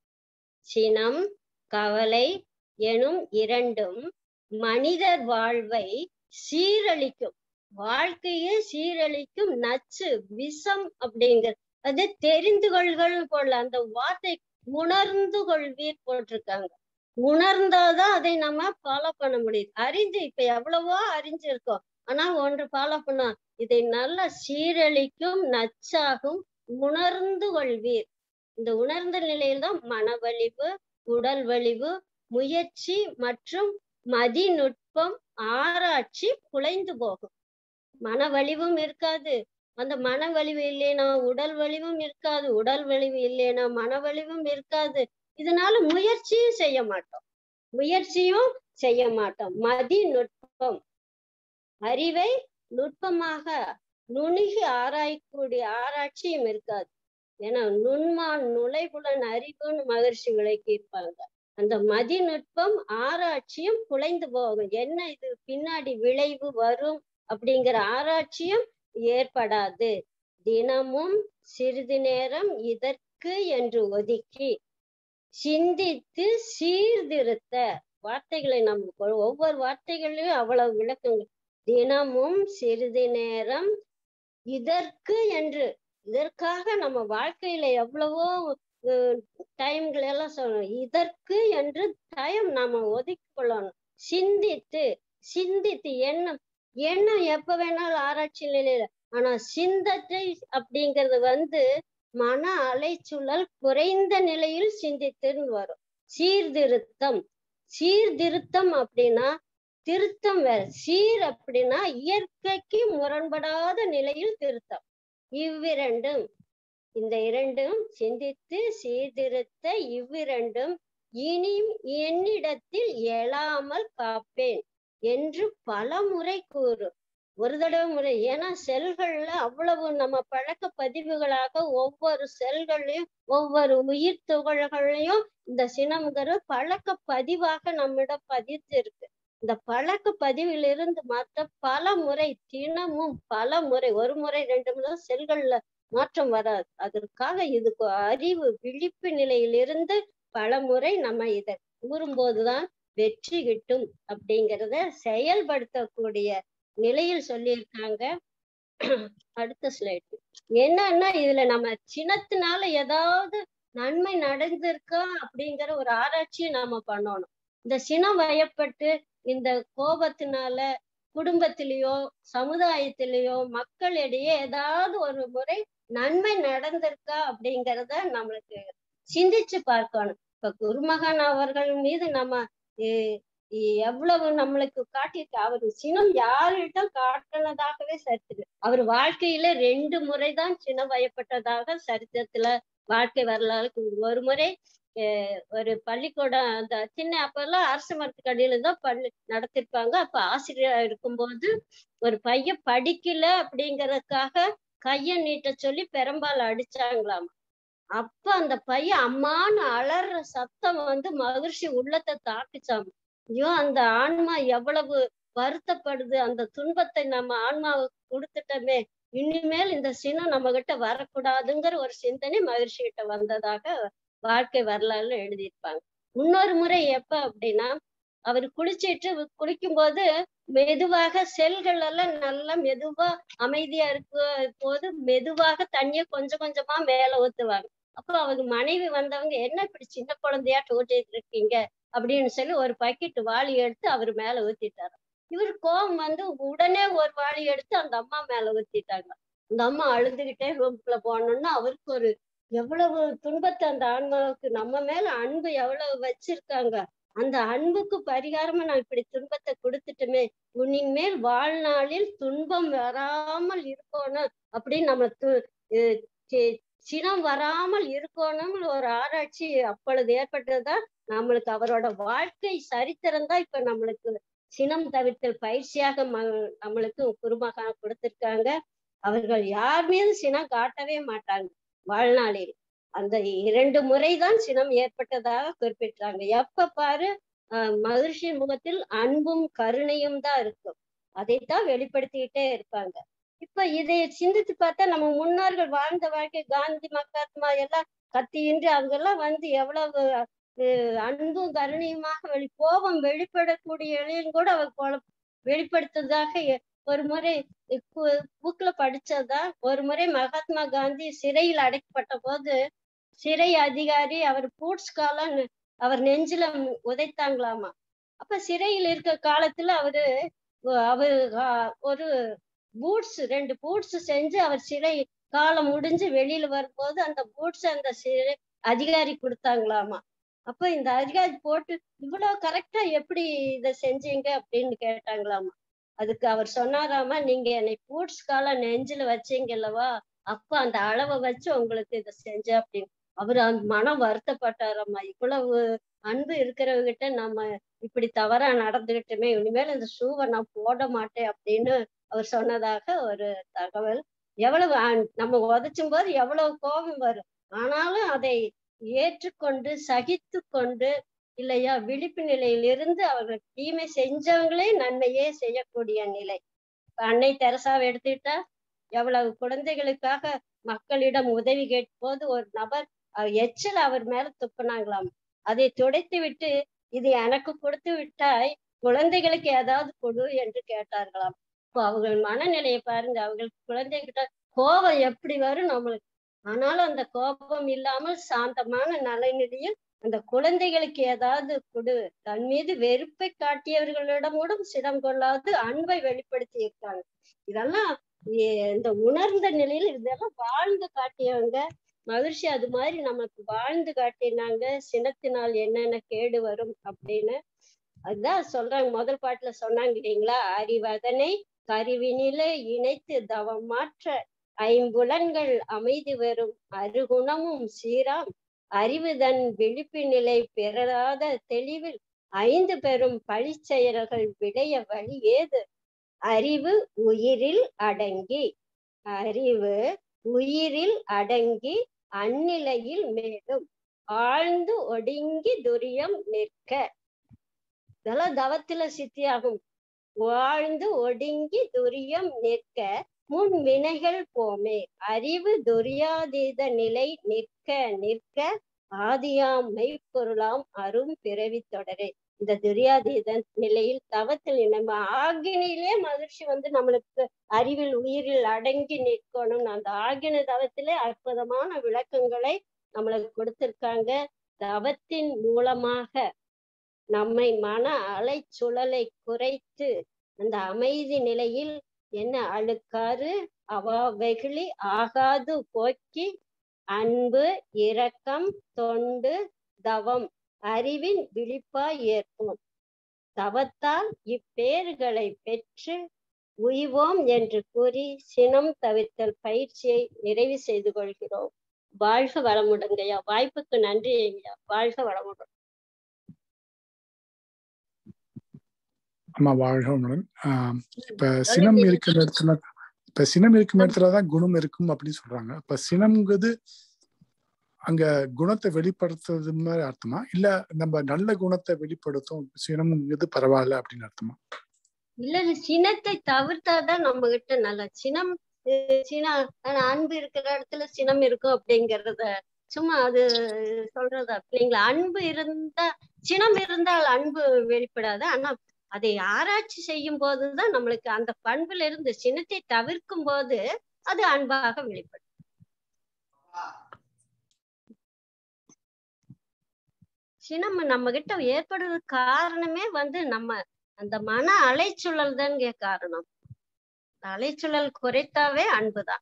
சினம் கவலை எனும் இரண்டும் மனிதர் வாழ்வை சீரழிக்கும் வாழ்க்கையே சீரழிக்கும் நச்சு விஷம் அப்படிங்கிற அது தெரிந்து கொள்கள் போல அந்த வார்த்தை உணர்ந்து கொள்வீர் போட்டிருக்காங்க உணர்ந்தாதான் அதை நம்ம ஃபாலோ பண்ண முடியுது அறிஞ்சு இப்ப எவ்வளவோ அறிஞ்சிருக்கோம் ஆனா ஒன்று ஃபாலோ பண்ணா இதை நல்ல சீரழிக்கும் நச்சாகும் உணர்ந்து கொள்வீர் இந்த உணர்ந்த நிலையில்தான் மனவழிவு உடல் வலிவு முயற்சி மற்றும் மதிநுட்பம் ஆராய்ச்சி குலைந்து போகும் மன வலிவும் இருக்காது அந்த மன வலிவு இல்லைனா உடல் வலிவும் இருக்காது உடல் வலிவு இல்லைனா மன வலிவும் இருக்காது இதனால முயற்சியும் செய்ய மாட்டோம் முயற்சியும் செய்ய மாட்டோம் மதிநுட்பம் அறிவை நுட்பமாக நுணுகி ஆராயக்கூடிய ஆராய்ச்சியும் இருக்காது ஏன்னா நுண்மான் நுழைவுடன் அறிவுன்னு மகிழ்ச்சி விளக்கி இருப்பாங்க அந்த மதிநுட்பம் ஆராய்ச்சியும் குலைந்து போகும் என்ன இது பின்னாடி விளைவு வரும் அப்படிங்கிற ஆராய்ச்சியும் ஏற்படாது தினமும் சிறிது நேரம் இதற்கு என்று ஒதுக்கி சிந்தித்து சீர்திருத்த வார்த்தைகளை நம்ம ஒவ்வொரு வார்த்தைகளையும் அவ்வளவு விளக்கங்கள் தினமும் சிறிது நேரம் இதற்கு என்று இதற்காக நம்ம வாழ்க்கையில எவ்வளவோ டைம்கள் எல்லாம் சொல்லணும் இதற்கு என்று டைம் நாம ஒதுக்கி கொள்ளணும் சிந்தித்து சிந்தித்து எண்ணம் எண்ணம் எப்ப வேணாலும் ஆராய்ச்சி நிலையில ஆனா சிந்தத்தை அப்படிங்கிறது வந்து மன அலைச்சூழல் குறைந்த நிலையில் சிந்தித்துன்னு வரும் சீர்திருத்தம் சீர்திருத்தம் அப்படின்னா திருத்தம் வேற சீர் அப்படின்னா இயற்கைக்கு முரண்படாத நிலையில் திருத்தம் இவ்விரண்டும் இந்த இரண்டும் சிந்தித்து சீர்திருத்த இவ்விரண்டும் இனியும் என்னிடத்தில் எழாமல் காப்பேன் என்று பல முறை கூறு ஒரு தடவை முறை ஏன்னா செல்கள்ல அவ்வளவு நம்ம பழக்க பதிவுகளாக ஒவ்வொரு செல்களையும் ஒவ்வொரு உயிர் துகள்களையும் இந்த சினம்ங்கிற பழக்க பதிவாக நம்மிடம் பதித்து இருக்கு இந்த பழக்க பதிவிலிருந்து மாற்ற பல முறை தினமும் பல முறை ஒரு முறை ரெண்டு முறை செல்கள்ல மாற்றம் வராது அதற்காக இதுக்கு அறிவு விழிப்பு நிலையிலிருந்து பல முறை நம்ம இதை கூறும்போதுதான் வெற்றி கிட்டும் அப்படிங்கிறத செயல்படுத்தக்கூடிய நிலையில் சொல்லியிருக்காங்க அடுத்த ஸ்லைடு என்னன்னா இதுல நம்ம சின்னத்தினால ஏதாவது நன்மை நடந்திருக்கா அப்படிங்கிற ஒரு ஆராய்ச்சியை நாம பண்ணணும் இந்த சினம் வயப்பட்டு இந்த கோபத்தினால குடும்பத்திலேயோ சமுதாயத்திலேயோ மக்களிடையே ஏதாவது ஒரு முறை நன்மை நடந்திருக்கா அப்படிங்கிறத நம்மளுக்கு சிந்திச்சு பார்க்கணும் இப்ப குருமகன் அவர்கள் மீது நம்ம எவ்வளவு நம்மளுக்கு காட்டியிருக்கு அவர் சினம் யாரிடம் காட்டினதாகவே சரித்திரு அவர் வாழ்க்கையில ரெண்டு முறைதான் சினம் வயப்பட்டதாக சரித்திரத்துல வாழ்க்கை வரலாறு ஒரு முறை ஒரு பள்ளிக்கூடம் அந்த சின்ன அப்பெல்லாம் அரசு மரத்துக்கு அடியில தான் பள்ளி நடத்திருப்பாங்க அப்ப ஆசிரியரா இருக்கும்போது ஒரு பையன் படிக்கல அப்படிங்கறதுக்காக கைய நீட்ட சொல்லி பெரும்பால் அடிச்சாங்களாம் அப்ப அந்த பையன் அம்மான்னு அலற சத்தம் வந்து மகிழ்ச்சி உள்ளத்தை தாக்கிச்சாம ஐயோ அந்த ஆன்மா எவ்வளவு வருத்தப்படுது அந்த துன்பத்தை நம்ம ஆன்மாவுக்கு கொடுத்துட்டோமே இனிமேல் இந்த சினம் நம்ம கிட்ட வரக்கூடாதுங்கிற ஒரு சிந்தனை மகிழ்ச்சி கிட்ட வந்ததாக வாழ்க்கை வரலாறுல எழுதியிருப்பாங்க இன்னொரு முறை எப்ப அப்படின்னா அவர் குளிச்சிட்டு குளிக்கும் போது மெதுவாக செல்கள் எல்லாம் நல்லா மெதுவா அமைதியா இருக்கு போது மெதுவாக தண்ணிய கொஞ்சம் கொஞ்சமா மேல ஊத்துவாங்க அப்போ அவங்க மனைவி வந்தவங்க என்ன இப்படி சின்ன குழந்தையாட்டு ஊட்டிட்டு இருக்கீங்க அப்படின்னு சொல்லி ஒரு பக்கெட் வாளி எடுத்து அவர் மேல ஊத்திட்டாரு இவர் கோபம் வந்து உடனே ஒரு வாளி எடுத்து அந்த அம்மா மேல ஊத்திட்டாங்க அந்த அம்மா அழுதுகிட்டே ரூம்குள்ள போனோம்னா அவருக்கு ஒரு எவ்வளவு துன்பத்தை அந்த ஆன்மாவுக்கு நம்ம மேல அன்பு எவ்வளவு வச்சிருக்காங்க அந்த அன்புக்கு பரிகாரமா நான் இப்படி துன்பத்தை கொடுத்துட்டுமே உன்னின் மேல் வாழ்நாளில் துன்பம் வராமல் இருக்கணும் அப்படின்னு நம்ம து சினம் வராமல் இருக்கணும்னு ஒரு ஆராய்ச்சி அப்பொழுது ஏற்பட்டதுதான் நம்மளுக்கு அவரோட வாழ்க்கை சரித்திரம் தான் இப்ப நம்மளுக்கு சினம் தவிர்த்தல் பயிற்சியாக நம்மளுக்கு குருமகா கொடுத்திருக்காங்க அவர்கள் யார் மீது சினம் காட்டவே மாட்டாங்க வாழ்நாளில் அந்த இரண்டு முறைதான் சினம் ஏற்பட்டதாக குறிப்பிட்டாங்க எப்ப பாரு அஹ் மகிழ்ச்சி முகத்தில் அன்பும் கருணையும் தான் இருக்கும் அதைத்தான் வெளிப்படுத்திக்கிட்டே இருப்பாங்க இப்ப இதை சிந்தித்து பார்த்தா நம்ம முன்னோர்கள் வாழ்ந்த வாழ்க்கை காந்தி மகாத்மா எல்லாம் கத்தியின்றி அவங்க எல்லாம் வந்து எவ்வளவு அன்பும் கருணையுமாக வெளி கோபம் வெளிப்படக்கூடிய இலையும் கூட அவர் வெளிப்படுத்துவதாக ஒரு முறை புக்ல படிச்சதா ஒரு முறை மகாத்மா காந்தி சிறையில் அடைக்கப்பட்ட போது சிறை அதிகாரி அவர் பூட்ஸ் காலம் அவர் நெஞ்சில உதைத்தாங்களாமா அப்ப சிறையில் இருக்க காலத்துல அவரு அவர் ஒரு பூட்ஸ் ரெண்டு பூட்ஸ் செஞ்சு அவர் சிறை காலம் முடிஞ்சு வெளியில வரும்போது அந்த பூட்ஸ் அந்த சிறை அதிகாரி கொடுத்தாங்களாமா அப்ப இந்த அதிகாரி போட்டு இவ்வளவு கரெக்டா எப்படி இத செஞ்சீங்க அப்படின்னு கேட்டாங்களாமா அதுக்கு அவர் சொன்னாராமா நீங்க என்னை பூட்ஸ் காலம் நெஞ்சில வச்சீங்கல்லவா அப்ப அந்த அளவை வச்சு உங்களுக்கு இதை செஞ்ச அப்படின்னு அவர் அந்த மனம் வருத்தப்பட்டாராம்மா இவ்வளவு அன்பு இருக்கிறவங்கிட்ட நம்ம இப்படி தவறா நடந்துகிட்டுமே இனிமேல் இந்த ஷூவை நான் போட மாட்டேன் அப்படின்னு அவர் சொன்னதாக ஒரு தகவல் எவ்வளவு நம்ம உதச்சும் போது எவ்வளவு கோபம் வரும் ஆனாலும் அதை ஏற்றுக்கொண்டு சகித்து கொண்டு இல்லையா விழிப்பு நிலையிலிருந்து அவர்கள் தீமை செஞ்சவங்களே நன்மையே செய்யக்கூடிய நிலை அன்னை தெரசாவை எடுத்துக்கிட்டா எவ்வளவு குழந்தைகளுக்காக மக்களிடம் உதவி கேட்கும் போது ஒரு நபர் எச்சில் அவர் மேல துப்புனாங்களாம் அதை துடைத்து விட்டு இது எனக்கு கொடுத்து விட்டாய் குழந்தைகளுக்கு ஏதாவது கொடு என்று கேட்டார்களாம் இப்போ அவர்கள் மனநிலையை பாருங்க அவங்களுக்கு குழந்தைகிட்ட கோபம் எப்படி வரும் நம்மளுக்கு ஆனாலும் அந்த கோபம் இல்லாமல் சாந்தமான நலநிலையில் அந்த குழந்தைகளுக்கு ஏதாவது கொடு தன் மீது வெறுப்பை காட்டியவர்களிடம் கூட சிடம் கொள்ளாது அன்பை வெளிப்படுத்தி இருக்காங்க இதெல்லாம் இந்த உணர்ந்த நிலையில் இதெல்லாம் வாழ்ந்து காட்டியவங்க மகிழ்ச்சி அது மாதிரி நமக்கு வாழ்ந்து காட்டினாங்க சினத்தினால் என்னென்ன கேடு வரும் அப்படின்னு அதுதான் சொல்றாங்க முதல் பாட்டுல சொன்னாங்க இல்லைங்களா அறிவதனை கருவினில இணைத்து தவம் மாற்ற ஐம்புலன்கள் அமைதி வரும் அருகுணமும் சீராம் அறிவுதன் விழிப்பு நிலை பெறாத தெளிவில் ஐந்து பெரும் பழிச்செயல்கள் விடைய வழி ஏது அறிவு உயிரில் அடங்கி அறிவு உயிரில் அடங்கி அந்நிலையில் மேலும் ஆழ்ந்து ஒடுங்கி துரியம் நிற்க இதெல்லாம் தவத்தில சித்தியாகும் வாழ்ந்து ஒடுங்கி துரியம் நிற்க முன் வினைகள் போமே அறிவு துரியாதீத நிலை நிற்க நிற்க ஆதியாம் மெய்ப்பொருளாம் அரும் பிறவி தொடரே இந்த துரியாதீத நிலையில் தவத்தில் நம்ம ஆகினிலே மகிழ்ச்சி வந்து நம்மளுக்கு அறிவில் உயிரில் அடங்கி நிற்கணும் அந்த ஆகின தவத்திலே அற்புதமான விளக்கங்களை நம்மளுக்கு கொடுத்திருக்காங்க தவத்தின் மூலமாக நம்மை மன அலைச்சுழலை குறைத்து அந்த அமைதி நிலையில் என்ன அழுக்காறு அவா வெகுளி ஆகாது போக்கி அன்பு இரக்கம் தொண்டு தவம் அறிவின் விழிப்பாய் ஏற்போம் தவத்தால் இப்பேறுகளை பெற்று உய்வோம் என்று கூறி சினம் தவிர்த்தல் பயிற்சியை நிறைவு செய்து கொள்கிறோம் வாழ்க வளமுடங்கய்யா வாய்ப்புக்கு நன்றி ஐயா வாழ்க வளமுடன் ஆமா வாழ்க வளமுடன் ஆஹ் இப்ப சினம் இருக்கிற இடத்துல இப்ப சினம் இருக்கும் இடத்துலதான் குணம் இருக்கும் அப்படின்னு சொல்றாங்க இப்ப சினம்ங்கிறது அங்க குணத்தை வெளிப்படுத்துறது மாதிரி அர்த்தமா இல்ல நம்ம நல்ல குணத்தை வெளிப்படுத்தும் சினம்ங்கிறது பரவாயில்ல அப்படின்னு அர்த்தமா இல்ல இல்ல சினத்தை தவிர்த்தாதான் நம்ம கிட்ட நல்ல சினம் அஹ் சின ஆனா அன்பு இருக்கிற இடத்துல சினம் இருக்கும் அப்படிங்கறத சும்மா அது சொல்றது அப்படிங்களா அன்பு இருந்தா சினம் இருந்தால் அன்பு வெளிப்படாது ஆனா அதை ஆராய்ச்சி செய்யும் போதுதான் நம்மளுக்கு அந்த பண்புல இருந்து சினத்தை தவிர்க்கும் போது அது அன்பாக வெளிப்படும் சினம் நம்ம கிட்ட ஏற்படுறது காரணமே வந்து நம்ம அந்த மன அலைச்சுழல் தான் காரணம் அந்த அலைச்சுழல் குறைத்தாவே அன்புதான்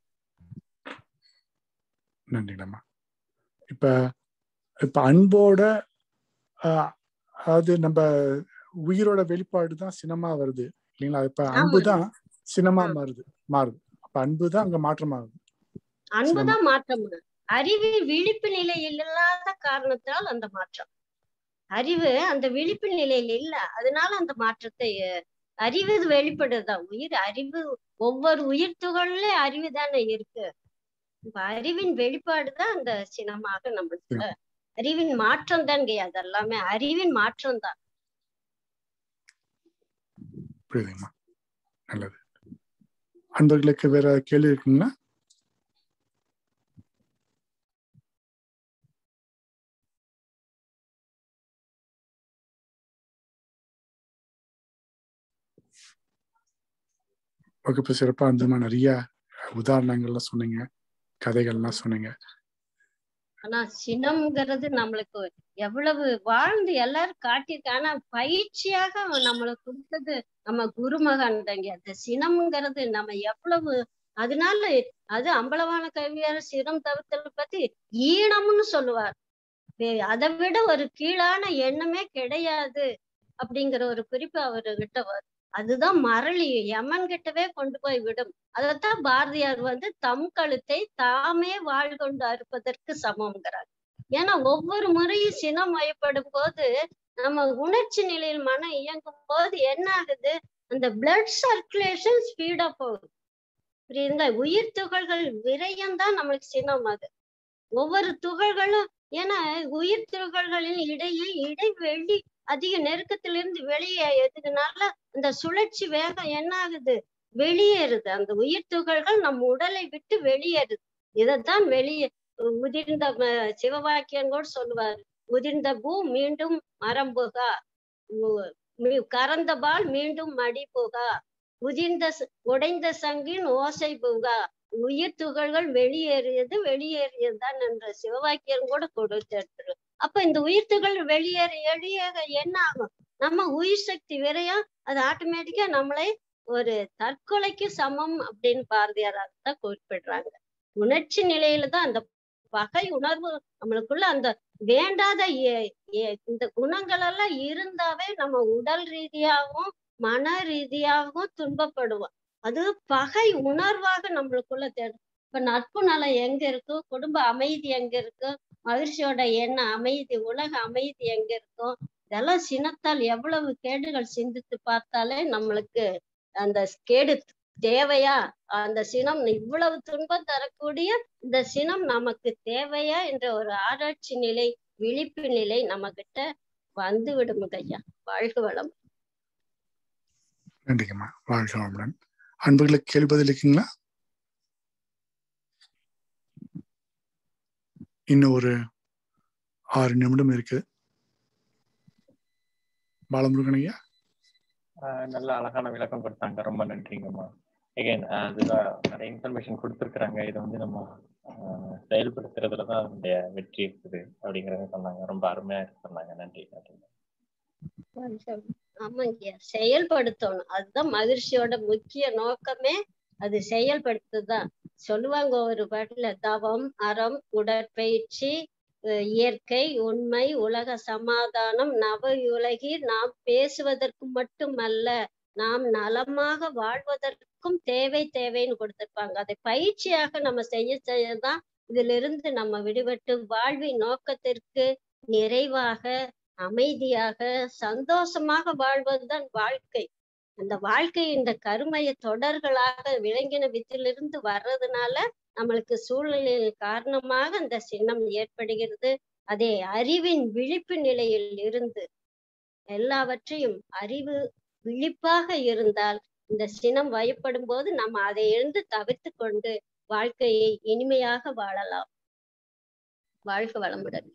நன்றிங்கம்மா இப்ப இப்ப அன்போட ஆஹ் அதாவது நம்ம உயிரோட வெளிப்பாடு தான் சினமா வருது இல்லைங்களா இப்ப அன்பு தான் சினமா மாறுது மாறுது அப்ப அன்பு தான் அங்க மாற்றமாகுது அன்புதான் மாற்றம் அறிவு விழிப்பு நிலையில் இல்லாத காரணத்தால் அந்த மாற்றம் அறிவு அந்த விழிப்பு நிலையில் இல்ல அதனால அந்த மாற்றத்தை அஹ், அறிவு வெளிப்படுதுதான் உயிர் அறிவு ஒவ்வொரு உயிர் துகள்ல அறிவு தானே இருக்கு இப்ப அறிவின் வெளிப்பாடுதான் அந்த சினமாக நம்மளுக்கு அறிவின் மாற்றம் தான் அது எல்லாமே அறிவின் மாற்றம் தான் புரியுதுங்கம்மா நல்லது அன்பர்களுக்கு வேற கேள்வி இருக்குங்களா வகுப்பு சிறப்பா இருந்ததுமா நிறைய உதாரணங்கள்லாம் சொன்னீங்க கதைகள்லாம் சொன்னீங்க ஆனா சினம்ங்கிறது நம்மளுக்கு எவ்வளவு வாழ்ந்து எல்லாரும் காட்டியிருக்க ஆனா பயிற்சியாக நம்மளுக்கு கொடுத்தது நம்ம குருமகன் தாங்க அந்த சினம்ங்கிறது நம்ம எவ்வளவு அதனால அது அம்பலவான கவியார் சினம் தவிர்த்தல் பத்தி ஈனம்னு சொல்லுவார் வே- அதை விட ஒரு கீழான எண்ணமே கிடையாது அப்படிங்கிற ஒரு குறிப்பு அவர்கிட்ட வரும் அதுதான் மரளி யமன் கிட்டவே கொண்டு போய் விடும் அதைத்தான் பாரதியார் வந்து தம் கழுத்தை தாமே வாழ் கொண்டு அறுப்பதற்கு சமம்ங்கிறார் ஏன்னா ஒவ்வொரு முறையும் சினம் வயப்படும் போது நம்ம உணர்ச்சி நிலையில் மனம் இயங்கும் போது என்ன ஆகுது அந்த பிளட் சர்க்குலேஷன் ஸ்பீடா போகுது புரியுதுங்களா உயிர் துகள்கள் விரயம் தான் நம்மளுக்கு சினம் அது ஒவ்வொரு துகள்களும் ஏன்னா உயிர் துகள்களின் இடையே இடைவெளி அதிக நெருக்கத்திலிருந்து வெளியே எதுனால அந்த சுழற்சி வேகம் என்ன ஆகுது வெளியேறுது அந்த உயிர் துகள்கள் நம் உடலை விட்டு வெளியேறுது இதைத்தான் வெளியே உதிர்ந்த ம- சிவவாக்கியம் கூட சொல்லுவாரு உதிர்ந்த பூ மீண்டும் மரம் புகா உ- மீ- கறந்த பால் மீண்டும் மடி புகா உதிர்ந்த ச- உடைந்த சங்கின் ஓசை புகா உயிர் துகள்கள் வெளியேறியது வெளியேறியதுதான் என்ற சிவவாக்கியம் கூட கொடுத்து அப்ப இந்த உயிர் துகள் வெளியேற வெளியேற என்ன ஆகும் நம்ம உயிர் சக்தி விரையும் அது ஆட்டோமேட்டிக்கா நம்மளை ஒரு தற்கொலைக்கு சமம் அப்படின்னு பாரதியார் தான் குறிப்பிடுறாங்க உணர்ச்சி நிலையில தான் அந்த பகை உணர்வு நம்மளுக்குள்ள அந்த வேண்டாத எ- எ- இந்த குணங்கள் எல்லாம் இருந்தாவே நம்ம உடல் ரீதியாகவும் மன ரீதியாகவும் துன்பப்படுவோம் அது பகை உணர்வாக நம்மளுக்குள்ள தேடும் இப்ப நட்பு நலம் எங்க இருக்கு குடும்ப அமைதி எங்க இருக்கு மகிழ்ச்சியோட எண்ண அமைதி உலக அமைதி எங்க இருக்கும் இதெல்லாம் சினத்தால் எவ்வளவு கேடுகள் சிந்தித்து பார்த்தாலே நம்மளுக்கு அந்த கேடு தேவையா அந்த சினம் இவ்வளவு துன்பம் தரக்கூடிய இந்த சினம் நமக்கு தேவையா என்ற ஒரு ஆராய்ச்சி நிலை விழிப்பு நிலை நம்ம கிட்ட வந்து விடும் ஐயா வாழ்க வளம் நன்றிங்கம்மா வாழ்க வளமுடன் அன்புகளுக்கு கேள்வி பதில் இருக்குங்களா இன்னும் ஒரு ஆறு நிமிடம் இருக்கு பாலமுருகன் ஐயா ஆஹ் நல்ல அழகான விளக்கம் கொடுத்தாங்க ரொம்ப நன்றிங்கம்மா எகைன் அதுதான் நிறைய இன்ஃபர்மேஷன் கொடுத்துருக்குறாங்க இதை வந்து நம்ம ஆஹ் செயல்படுத்துறதுல தான் அதனுடைய வெற்றி இருக்குது அப்படிங்கறத சொன்னாங்க ரொம்ப அருமையா சொன்னாங்க நன்றி நன்றி ஆமாங்க செயல்படுத்தணும் அதுதான் மகிழ்ச்சியோட முக்கிய நோக்கமே அது செயல்படுத்துதான் சொல்லுவாங்க ஒரு பாட்டுல தவம் அறம் உடற்பயிற்சி அஹ் இயற்கை உண்மை உலக சமாதானம் நவ உலகில் நாம் பேசுவதற்கு மட்டுமல்ல நாம் நலமாக வாழ்வதற்கும் தேவை தேவைன்னு கொடுத்திருப்பாங்க அதை பயிற்சியாக நம்ம செய்ய செய்யதான் இதுல இருந்து நம்ம விடுபட்டு வாழ்வின் நோக்கத்திற்கு நிறைவாக அமைதியாக சந்தோஷமாக வாழ்வதுதான் வாழ்க்கை அந்த வாழ்க்கை இந்த கருமைய தொடர்களாக விளங்கின வித்திலிருந்து வர்றதுனால நம்மளுக்கு சூழ்நிலையின் காரணமாக அந்த சின்னம் ஏற்படுகிறது அதே அறிவின் விழிப்பு நிலையில் இருந்து எல்லாவற்றையும் அறிவு விழிப்பாக இருந்தால் இந்த சினம் வயப்படும் போது நம்ம அதை எழுந்து தவிர்த்து கொண்டு வாழ்க்கையை இனிமையாக வாழலாம் வாழ்க வளமுடன்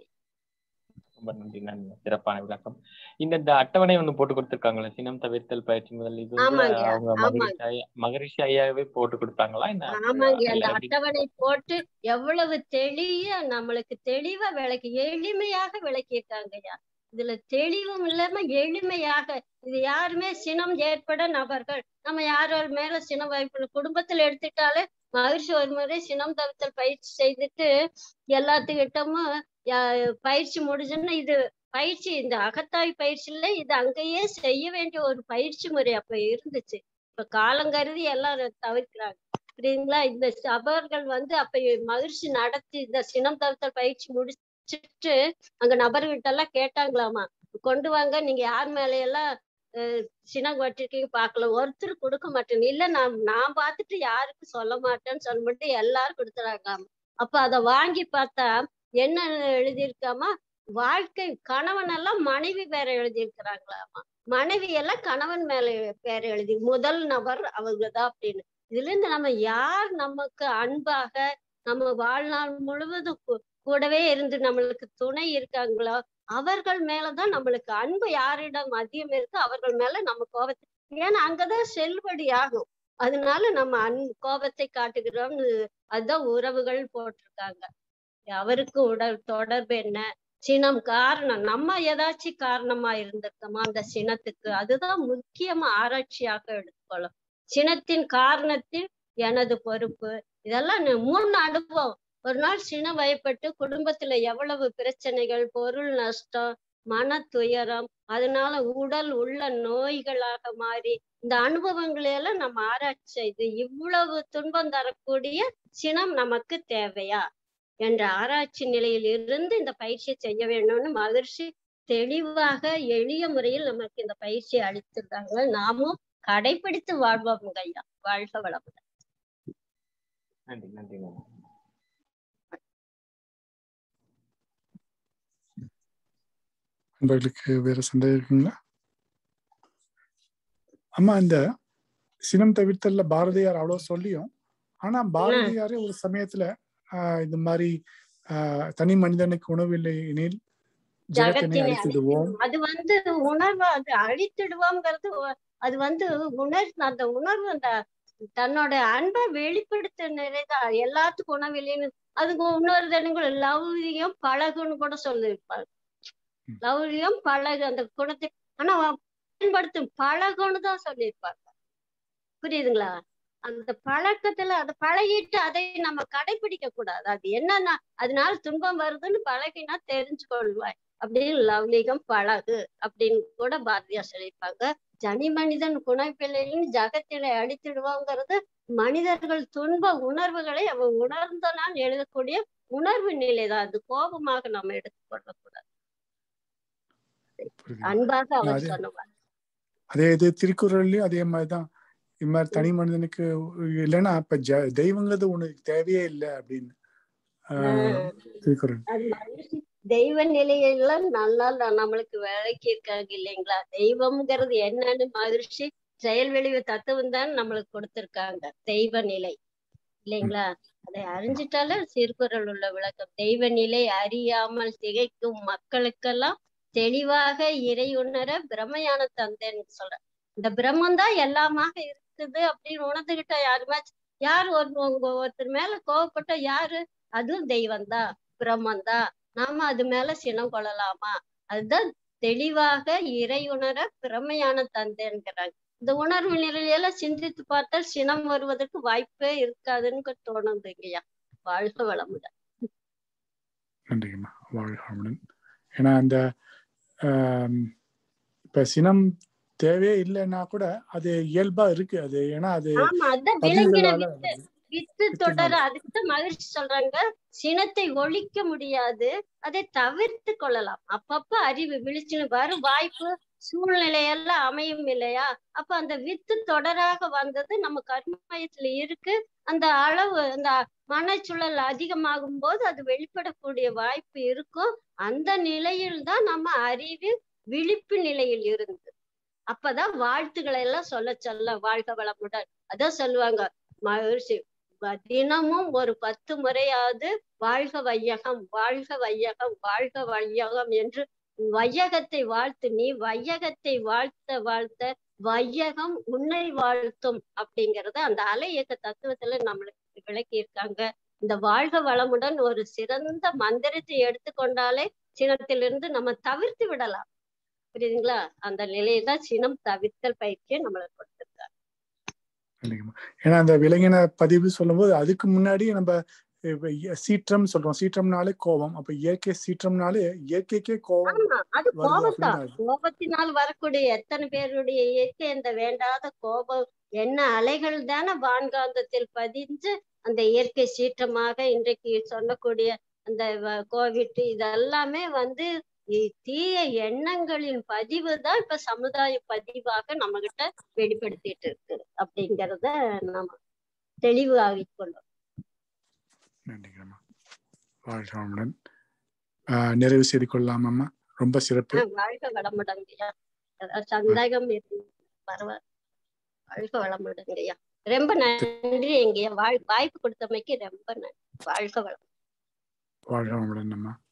ரொம்ப நன்றி நன்றி சிறப்பான விளக்கம் இந்த இந்த அட்டவணை ஒண்ணு போட்டு கொடுத்திருக்காங்களே சினம் தவிர்த்தல் பயிற்சி முதல் இது வந்து ஆமாங்க, அவங்க மகரிஷி ஐயா மகரிஷி ஐயாவே போட்டு கொடுத்தாங்களா என்ன ஆமாங்க அந்த எப்படி? அட்டவணை போட்டு எவ்வளவு தெளிய நம்மளுக்கு தெளிவா விளக்கி எளிமையாக விளக்கியிருக்காங்கய்யா இதுல தெளிவும் இல்லாம எளிமையாக இது யாருமே சினம் ஏற்பட நபர்கள் நம்ம யார் யார் மேல சினம் வாய்ப்பு குடும்பத்துல எடுத்துட்டாலே மகிழ்ச்சி ஒரு முறை சினம் தவிர்த்தல் பயிற்சி செய்துட்டு எல்லாத்துக்கிட்டமும் யா- பயிற்சி முடிஞ்சோன்னா இது பயிற்சி இந்த அகத்தாய் பயிற்சியில இது அங்கேயே செய்ய வேண்டிய ஒரு பயிற்சி முறை அப்ப இருந்துச்சு இப்ப காலங்கருதி எல்லாரும் தவிர்க்கிறாங்க புரியுதுங்களா இந்த நபர்கள் வந்து அப்ப மகிழ்ச்சி நடத்தி இந்த சினம் தவிர்த்தல் பயிற்சி முடிச்சிட்டு அங்க நபர்கிட்ட எல்லாம் கேட்டாங்களாமா கொண்டு வாங்க நீங்க யார் மேல எல்லாம் அஹ், சினம் வட்டிருக்கீங்க பார்க்கல ஒருத்தர் கொடுக்க மாட்டேன் இல்ல நான் நான் பார்த்துட்டு யாருக்கும் சொல்ல மாட்டேன்னு சொல்லிட்டு எல்லாரும் கொடுத்துறாங்க அப்ப அத வாங்கி பார்த்தா என்ன எழுதியிருக்காமா வாழ்க்கை கணவன் எல்லாம் மனைவி பேர எழுதியிருக்கிறாங்களாமா மனைவி எல்லாம் கணவன் மேல பேர் எழுதி முதல் நபர் அவங்கதான் அப்படின்னு இதுல இருந்து நம்ம யார் நமக்கு அன்பாக நம்ம வாழ்நாள் முழுவதும் கூ- கூடவே இருந்து நம்மளுக்கு துணை இருக்காங்களோ அவர்கள் மேலதான் நம்மளுக்கு அன்பு யாரிடம் அதிகம் இருக்கு அவர்கள் மேல நம்ம கோபத்தை ஏன்னா அங்கதான் செல்லுபடி ஆகும் அதனால நம்ம அன் கோபத்தை காட்டுகிறோம்னு அதுதான் உறவுகள் போட்டிருக்காங்க அவருக்கு உடல் தொடர்பு என்ன சினம் காரணம் நம்ம ஏதாச்சும் காரணமா இருந்திருக்கோமா அந்த சினத்துக்கு அதுதான் முக்கியமா ஆராய்ச்சியாக எடுத்துக்கொள்ளும் சினத்தின் காரணத்தில் எனது பொறுப்பு இதெல்லாம் நு- மூணு அனுபவம் ஒரு நாள் சின வயப்பட்டு குடும்பத்துல எவ்வளவு பிரச்சனைகள் பொருள் நஷ்டம் மன துயரம் அதனால உடல் உள்ள நோய்களாக மாறி இந்த அனுபவங்களை எல்லாம் நம்ம ஆராய்ச்சி செய்து இவ்வளவு துன்பம் தரக்கூடிய சினம் நமக்கு தேவையா என்ற ஆராய்ச்சி நிலையில் இருந்து இந்த பயிற்சியை செய்ய வேண்டும்னு மகிழ்ச்சி தெளிவாக எளிய முறையில் நமக்கு இந்த பயிற்சியை அளித்திருக்காங்க நாமும் கடைபிடித்து வாழ்வோம் ஐயா வாழ்க வளமுடன் நன்றி நன்றி நன்றி நண்பர்களுக்கு வேற சந்தேகம் இருக்குங்களா அம்மா இந்த சினம் தவிர்த்தல்ல பாரதியார் அவ்வளவு சொல்லியும் ஆனா பாரதியாரே ஒரு சமயத்துல ஆஹ் இந்த மாதிரி ஆஹ் தனி மனிதனுக்கு உணவில்லை எனில் ஜெகத்தினை ஜகத்தினை அழித்திடுவோம் அது வந்து உணர்வு அது அழித்திடுவோங்கிறது ஒ- அது வந்து உணர் அந்த உணர்வு அந்த தன்னோட அன்பை வெளிப்படுத்த நிறைதான் எல்லாத்துக்கும் உணவில்லைன்னு அதுக்கு இன்னொரு தினங்கள் லௌரியம் பழகுன்னு கூட சொல்லியிருப்பாங்க ம். லௌரியம் பழகு அந்த குணத்தை ஆனா பயன்படுத்தும் பழகுன்னு தான் சொல்லியிருப்பாங்க புரியுதுங்களா அந்த பழக்கத்துல அதை பழகிட்டு அதை நம்ம கடைபிடிக்க கூடாது அது என்னன்னா அதனால துன்பம் வருதுன்னு பழகினா தெரிஞ்சு கொள்வாய் அப்படின்னு லவ்லிகம் பழகு அப்படின்னு கூட பாரதியார் சொல்லியிருப்பாங்க ஜனி மனிதன் குணப்பிள்ளைன்னு ஜகத்தினை அடித்திடுவோங்கிறது மனிதர்கள் துன்ப உணர்வுகளை அவன் உணர்ந்தனால் எழுதக்கூடிய உணர்வு நிலைதான் அது கோபமாக நம்ம எடுத்துக்கொள்ள கூடாது புரியுது. அன்பாக அவர் அது- சொன்னவர் அதே இது திருக்குறள்லயும் அதே மாதிரிதான் இது மாதிரி தனி மனிதனுக்கு இல்லைன்னா அப்ப ஜ- தெய்வங்கிறது உனக்கு தேவையே இல்லை அப்படின்னு ஆஹ், திருக்குறள் அது மனுஷ தெய்வ நிலையெல்லாம் நல்லா ந- நம்மளுக்கு விளக்கி இருக்காங்க இல்லைங்களா தெய்வம்ங்கிறது என்னன்னு மகிழ்ச்சி செயல்வெளி தத்துவம் தான் நம்மளுக்கு கொடுத்திருக்காங்க தெய்வ நிலை இல்லைங்களா அதை அறிஞ்சிட்டாலே திருக்குறள் உள்ள விளக்கம் தெய்வ நிலை அறியாமல் திகைக்கும் மக்களுக்கெல்லாம் தெளிவாக இறை உணர பிரமையான தந்தேன்னு சொல்றேன் இந்த பிரம்மம் தான் எல்லாமாக இருக்குது அப்படின்னு உணர்ந்துகிட்டா யாருமாச்சும் யார் ஒரு உங்க ஒருத்தர் மேல கோவப்பட்டா யாரு அதுவும் தெய்வம் தான் பிரம்மம் தான் நாம அது மேல சினம் கொள்ளலாமா அதுதான் தெளிவாக இறை உணர பிரமையான தந்தைங்கிறாங்க இந்த உணர்வு நிலையில சிந்தித்து பார்த்தால் சினம் வருவதற்கு வாய்ப்பே இருக்காதுன்னு தோணுதுங்கய்யா வாழ்க வளமுடன் நன்றிங்கம்மா வாழ்க வளமுடன் ஏன்னா அந்த ஆம், இப்ப சினம் தேவையே இல்லைன்னா கூட அது இயல்பா இருக்கு அது ஏன்னா அது ஆமா அதான் விலங்கின பதிவுகளால வித்து வருது. வித்து தொடர அதுக்கு தான் மகிழ்ச்சி சொல்றாங்க சினத்தை ஒழிக்க முடியாது அதை தவிர்த்து கொள்ளலாம் அப்பப்ப அறிவு விழிச்சுன்னு வரும் வாய்ப்பு சூழ்நிலையெல்லாம் அமையும் இல்லையா அப்ப அந்த வித்து தொடராக வந்தது நம்ம கர்மயத்துல இருக்கு அந்த அளவு அந்த மனச்சுழல் அதிகமாகும் போது அது வெளிப்படக்கூடிய வாய்ப்பு இருக்கும் அந்த நிலையில் தான் நம்ம அறிவு விழிப்பு நிலையில் இருந்து அப்பதான் வாழ்த்துக்களை எல்லாம் சொல்ல சொல்ல வாழ்க வளமுடன் அதான் சொல்லுவாங்க மகிழ்ச்சி வ- தினமும் ஒரு பத்து முறையாவது வாழ்க வையகம் வாழ்க வையகம் வாழ்க வையகம் என்று வையகத்தை வாழ்த்து நீ வையகத்தை வாழ்த்த வாழ்த்த வையகம் உன்னை வாழ்த்தும் அப்படிங்கறத அந்த அலை இயக்க தத்துவத்துல நம்மளுக்கு விளக்கி இருக்காங்க இந்த வாழ்க வளமுடன் ஒரு சிறந்த மந்திரத்தை எடுத்துக்கொண்டாலே சினத்திலிருந்து நம்ம தவிர்த்து விடலாம் புரியுதுங்களா அந்த நிலையை தான் சினம் தவிர்த்தல் பயிற்சியை நம்மளுக்கு கொடுத்திருக்காங்க நன்றிங்கம்மா ஏன்னா அந்த விலங்கின பதிவு சொல்லும்போது அதுக்கு முன்னாடி நம்ம இப்ப இய- சீற்றம் சொல்றோம் சீற்றம்னாலே கோபம் அப்ப இயற்கை சீற்றம்னாலே இயற்கைக்கே கோபம் ஆமா அது வருது கோபம்தான் அப்படின்னு கோபத்தினால் வரக்கூடிய எத்தனை பேருடைய இயற்கை இந்த வேண்டாத கோபம் என்ன அலைகள் தானே வான்காந்தத்தில் பதிஞ்சு அந்த இயற்கை சீற்றமாக இன்றைக்கு சொல்லக்கூடிய அந்த வ- கோவிட் இதெல்லாமே வந்து இ- தீய எண்ணங்களின் பதிவு தான் இப்ப சமுதாய பதிவாக நம்ம கிட்ட வெளிப்படுத்திட்டு இருக்கு அப்படிங்கறத நம்ம தெளிவு ஆகிக்கொள்ளும் நன்றிங்கம்மா வாழ்க வளமுடன் ஆஹ் நிறைவு செய்து கொள்ளலாமாம்மா ரொம்ப சிறப்பு ஆஹ் வாழ்க வளமுடங்கய்யா அதாவது சந்தேகம் இருக்கு பரவாயில்ல வாழ்க வளமுடங்கய்யா ரொம்ப நன்றி எங்கய்யா வாழ் வாய்ப்பு கொடுத்தமைக்கு ரொம்ப நன்றி வாழ்க வளம் வாழ்க வளமுடன் அம்மா